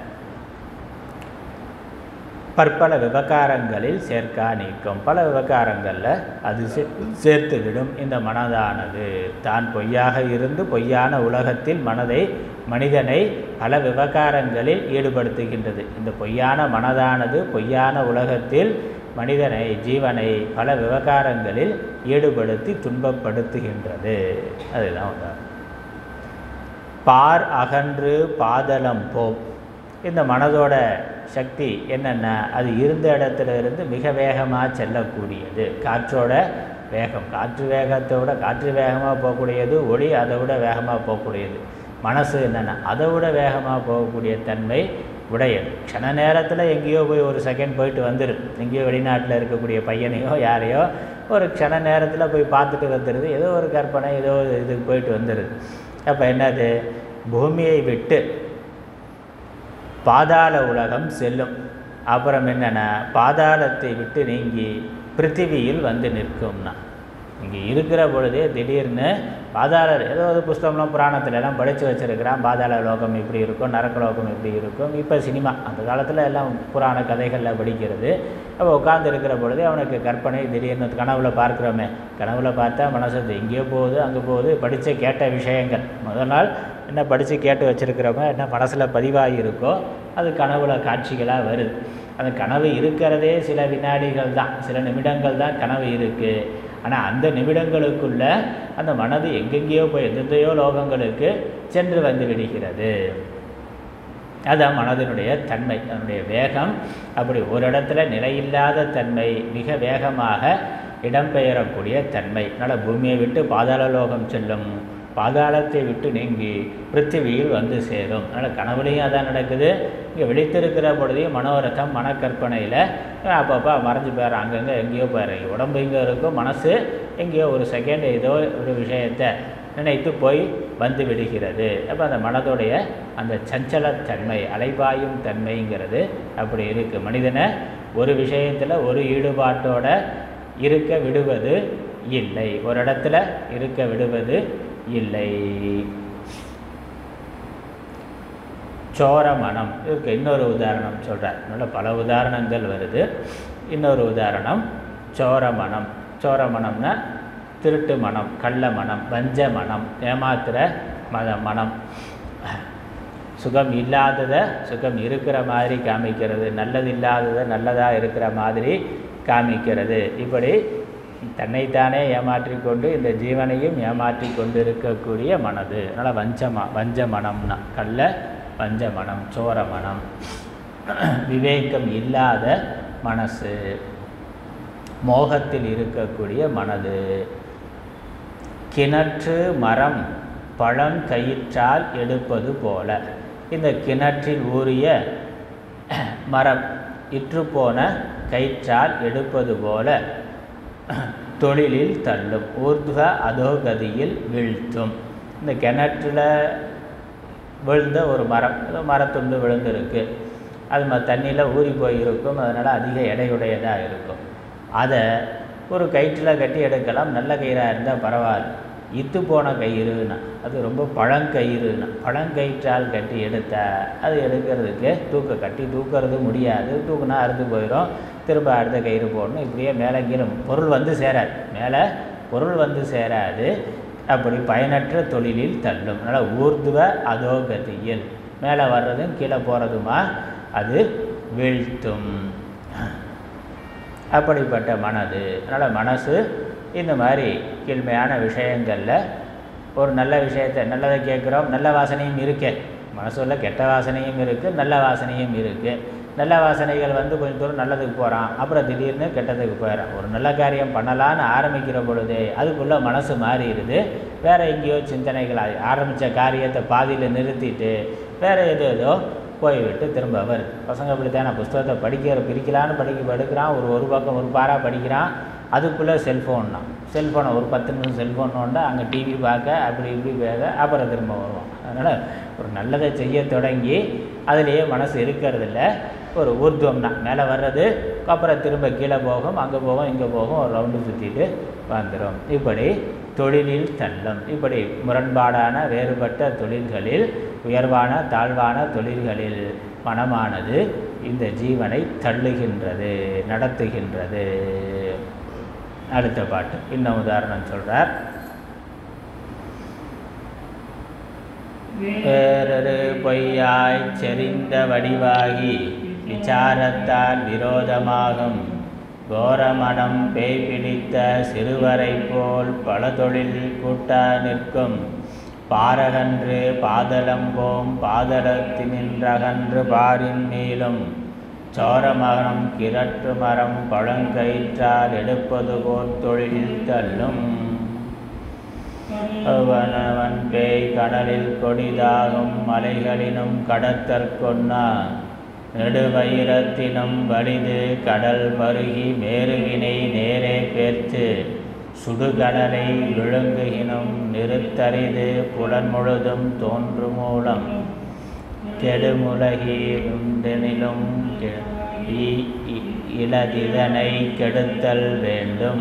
பற்பல விவகாரங்களில் சேர்க்கா நீக்கும் பல விவகாரங்களில் அது சேர்த்து விடும் இந்த மனதானது தான் பொய்யாக இருந்து பொய்யான உலகத்தில் மனதை மனிதனை பல விவகாரங்களில் ஈடுபடுத்துகின்றது இந்த பொய்யான மனதானது பொய்யான உலகத்தில் மனிதனை ஜீவனை பல விவகாரங்களில் ஈடுபடுத்தி துன்பப்படுத்துகின்றது அதுதான் உதாரணம் பார் அகன்று பாதளம் போம் இந்த மனதோட சக்தி என்னென்ன அது இருந்த இடத்துல இருந்து மிக வேகமாக செல்லக்கூடியது காற்றோட வேகம் காற்று வேகத்தை விட காற்று வேகமாக போகக்கூடியது ஒளி அதை விட வேகமாக போகக்கூடியது மனசு என்னென்ன அதை விட வேகமாக போகக்கூடிய தன்மை உடையது க்ஷண நேரத்தில் எங்கேயோ போய் ஒரு செகண்ட் போயிட்டு வந்துடுது எங்கேயோ வெளிநாட்டில் இருக்கக்கூடிய பையனையோ யாரையோ ஒரு க்ஷண நேரத்தில் போய் பார்த்துட்டு வந்துடுது ஏதோ ஒரு கற்பனை ஏதோ ஒரு இதுக்கு போயிட்டு வந்துடுது அப்போ என்னது பூமியை விட்டு பாதாள உலகம் செல்லும் அப்புறம் என்னென்னா பாதாளத்தை விட்டு நீங்கி பிருத்திவியில் வந்து நிற்கும்னா இங்கே இருக்கிற பொழுதே திடீர்னு பாதாள ஏதோ ஒரு புஸ்தகம்லாம் புராணத்துல எல்லாம் படித்து வச்சுருக்கிறான் பாதாள லோகம் இப்படி இருக்கும் நரக்க லோகம் இப்படி இருக்கும் இப்போ சினிமா அந்த காலத்தில் எல்லாம் புராண கதைகளில் படிக்கிறது அப்போ உட்கார்ந்து இருக்கிற பொழுது அவனுக்கு கற்பனை திடீர்னு கனவுல பார்க்குறோமே கனவுல பார்த்தா மனசு எங்கேயோ போகுது அங்கே போகுது படித்த கேட்ட விஷயங்கள் முதல் நாள் என்ன படித்து கேட்டு வச்சுருக்கிறவங்க என்ன மனசில் பதிவாகி இருக்கோ அது கனவுல காட்சிகளாக வருது அந்த கனவு இருக்கிறதே சில வினாடிகள் தான் சில நிமிடங்கள் தான் கனவு இருக்குது ஆனால் அந்த நிமிடங்களுக்குள்ள அந்த மனது எங்கெங்கேயோ போய் எந்தெந்தையோ லோகங்களுக்கு சென்று வந்து விடுகிறது அதுதான் மனதினுடைய தன்மை அதனுடைய வேகம் அப்படி ஒரு இடத்துல நிலையில்லாத தன்மை மிக வேகமாக இடம்பெயரக்கூடிய தன்மை அதனால் பூமியை விட்டு பாதாள லோகம் செல்லும் பாதாளத்தை விட்டு நீங்கி பிருத்திவியில் வந்து சேரும் அதனால் கனவுலையும் அதான் நடக்குது இங்கே விழித்திருக்கிற பொழுதையும் மனோரதம் மனக்கற்பனையில் அப்பப்போ மறைஞ்சு போயிடுறோம் அங்கங்கே எங்கேயோ போயிடுறோம் உடம்பு இங்கே இருக்கும் மனசு எங்கேயோ ஒரு செகண்ட் ஏதோ ஒரு விஷயத்தை நினைத்து போய் வந்து விடுகிறது அப்போ அந்த மனதுடைய அந்த சஞ்சலத்தன்மை அலைபாயும் தன்மைங்கிறது அப்படி இருக்குது மனிதனை ஒரு விஷயத்தில் ஒரு ஈடுபாட்டோட இருக்க விடுவது இல்லை ஒரு இடத்துல இருக்க விடுவது இல்லை சோர மனம் இதுக்கு இன்னொரு உதாரணம் சொல்கிறார் நல்ல பல உதாரணங்கள் வருது இன்னொரு உதாரணம் சோர மனம் சோர மனம்னா திருட்டு மனம் கள்ள மனம் வஞ்ச மனம் ஏமாத்துகிற மத மனம் சுகம் இல்லாததை சுகம் இருக்கிற மாதிரி காமிக்கிறது நல்லது இல்லாததை நல்லதாக இருக்கிற மாதிரி காமிக்கிறது இப்படி தன்னைத்தானே ஏமாற்றிக் கொண்டு இந்த ஜீவனையும் ஏமாற்றி கொண்டு இருக்கக்கூடிய மனது அதனால் வஞ்சமா வஞ்ச மனம்னா கள்ள வஞ்ச மனம் சோர மனம் விவேகம் இல்லாத மனசு மோகத்தில் இருக்கக்கூடிய மனது கிணற்று மரம் பழங்கயிற்றால் எடுப்பது போல இந்த கிணற்றில் ஊறிய மரம் இற்றுப்போன கயிற்றால் எடுப்பது போல தொழிலில் தள்ளும் ஊர்துவ அதோகதியில் வீழ்த்தும் இந்த கிணற்றில் விழுந்த ஒரு மரம் ஏதோ மரத்துண்டு விழுந்திருக்கு அது ம தண்ணியில் ஊறி போய் இருக்கும் அதனால் அதிக எடையுடையதாக இருக்கும் அதை ஒரு கயிற்றில் கட்டி எடுக்கலாம் நல்ல கயிறாக இருந்தால் பரவாயில்ல இத்து போன கயிறுனா அது ரொம்ப பழங்கயிறுனா பழங்கயிற்றால் கட்டி எடுத்தால் அது எடுக்கிறதுக்கு தூக்க கட்டி தூக்கிறது முடியாது தூக்குனா அறுத்து போயிடும் திரும்ப அடுத்த கயிறு போடணும் இப்படியே மேலே கீழே பொருள் வந்து சேராது மேலே பொருள் வந்து சேராது அப்படி பயனற்ற தொழிலில் தள்ளும் அதனால் ஊர்துவ அதோகதியில் மேலே வர்றதும் கீழே போகிறதுமா அது வீழ்த்தும் அப்படிப்பட்ட மனது அதனால் மனசு இந்த மாதிரி கீழ்மையான விஷயங்களில் ஒரு நல்ல விஷயத்தை நல்லதை கேட்குறோம் நல்ல வாசனையும் இருக்கே மனசுல கெட்ட வாசனையும் இருக்குது நல்ல வாசனையும் இருக்குது நல்ல வாசனைகள் வந்து கொஞ்சம் தூரம் நல்லதுக்கு போகிறான் அப்புறம் திடீர்னு கெட்டதுக்கு போயிடறான் ஒரு நல்ல காரியம் பண்ணலான்னு ஆரம்பிக்கிற பொழுதே அதுக்குள்ளே மனசு மாறிடுது வேறு எங்கேயோ சிந்தனைகள் ஆரம்பித்த காரியத்தை பாதியில் நிறுத்திட்டு வேறு ஏதோ ஏதோ போய்விட்டு திரும்ப வருது பசங்க அப்படித்தானே புஸ்தகத்தை படிக்கிற பிரிக்கலான்னு படிக்க எடுக்கிறான் ஒரு ஒரு பக்கம் ஒரு பாரா படிக்கிறான் அதுக்குள்ளே செல்ஃபோன் தான் செல்ஃபோனை ஒரு பத்து நிமிஷம் செல்ஃபோன் நோண்ட அங்கே டிவி பார்க்க அப்படி இப்படி பேக அப்புறம் திரும்ப வருவான் அதனால் ஒரு நல்லதை செய்ய தொடங்கி அதுலேயே மனசு இருக்கிறதில்ல ஒரு ஊர்துவம் தான் மேலே வர்றது அப்புறம் திரும்ப கீழே போகும் அங்கே போகும் இங்கே போகும் ஒரு ரவுண்டு சுற்றிட்டு வந்துடும் இப்படி தொழிலில் தள்ளும் இப்படி முரண்பாடான வேறுபட்ட தொழில்களில் உயர்வான தாழ்வான தொழில்களில் மனமானது இந்த ஜீவனை தள்ளுகின்றது நடத்துகின்றது அடுத்த பாட்டு இன்னும் உதாரணம் சொல்கிறார் வேறொரு பொய்யாய் செறிந்த வடிவாகி விசாரத்தால் விரோதமாகும் கோரமனம் பேய் பிடித்த சிறுவரை போல் பல தொழில் கூட்டா நிற்கும் பாரகன்று பாதலம்போம் பாதலத்தினின்றகன்று பாரின் மேலும் சோரமகனம் கிரட்டு மரம் பழங்கயிற்றால் எடுப்பது போல் தொழில் தள்ளும் அவனவன் பேய் கடலில் கொடிதாகும் மலைகளினும் கடத்தற்கொன்னா நெடுவயிரத்தினும் வலிது கடல் பருகி மேருகினை நேரே பேர்த்து சுடுகடலை விழுங்குகினும் நிறுத்தரிது புலன் முழுதும் தோன்று மூலம் கெடுமுலகிலும் இளதிதனை கெடுத்தல் வேண்டும்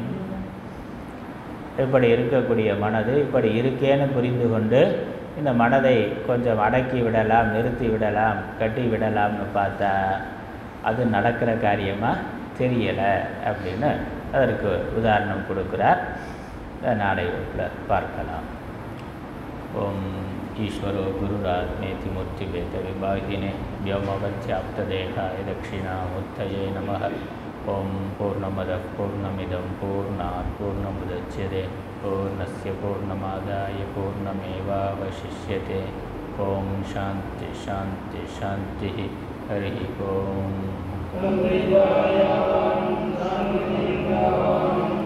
இப்படி இருக்கக்கூடிய மனது இப்படி இருக்கேன்னு புரிந்து கொண்டு இந்த மனதை கொஞ்சம் அடக்கி விடலாம் நிறுத்தி விடலாம் கட்டி விடலாம்னு பார்த்தா அது நடக்கிற காரியமாக தெரியலை அப்படின்னு அதற்கு உதாரணம் கொடுக்குறார் நாளை வகுப்பில் பார்க்கலாம் ஓம் ईश्वरो गुरुरात्मेति मूर्तिभेदविभागिने व्योमवत्याप्तदेहाय दक्षिणामूर्तये नमः ॐ पूर्णमदः पूर्णमिदं पूर्णात् पूर्णमुदच्यते पूर्णस्य पूर्णमादाय पूर्णमेवावशिष्यते ॐ शान्ति शान्ति शान्तिः हरिः ॐ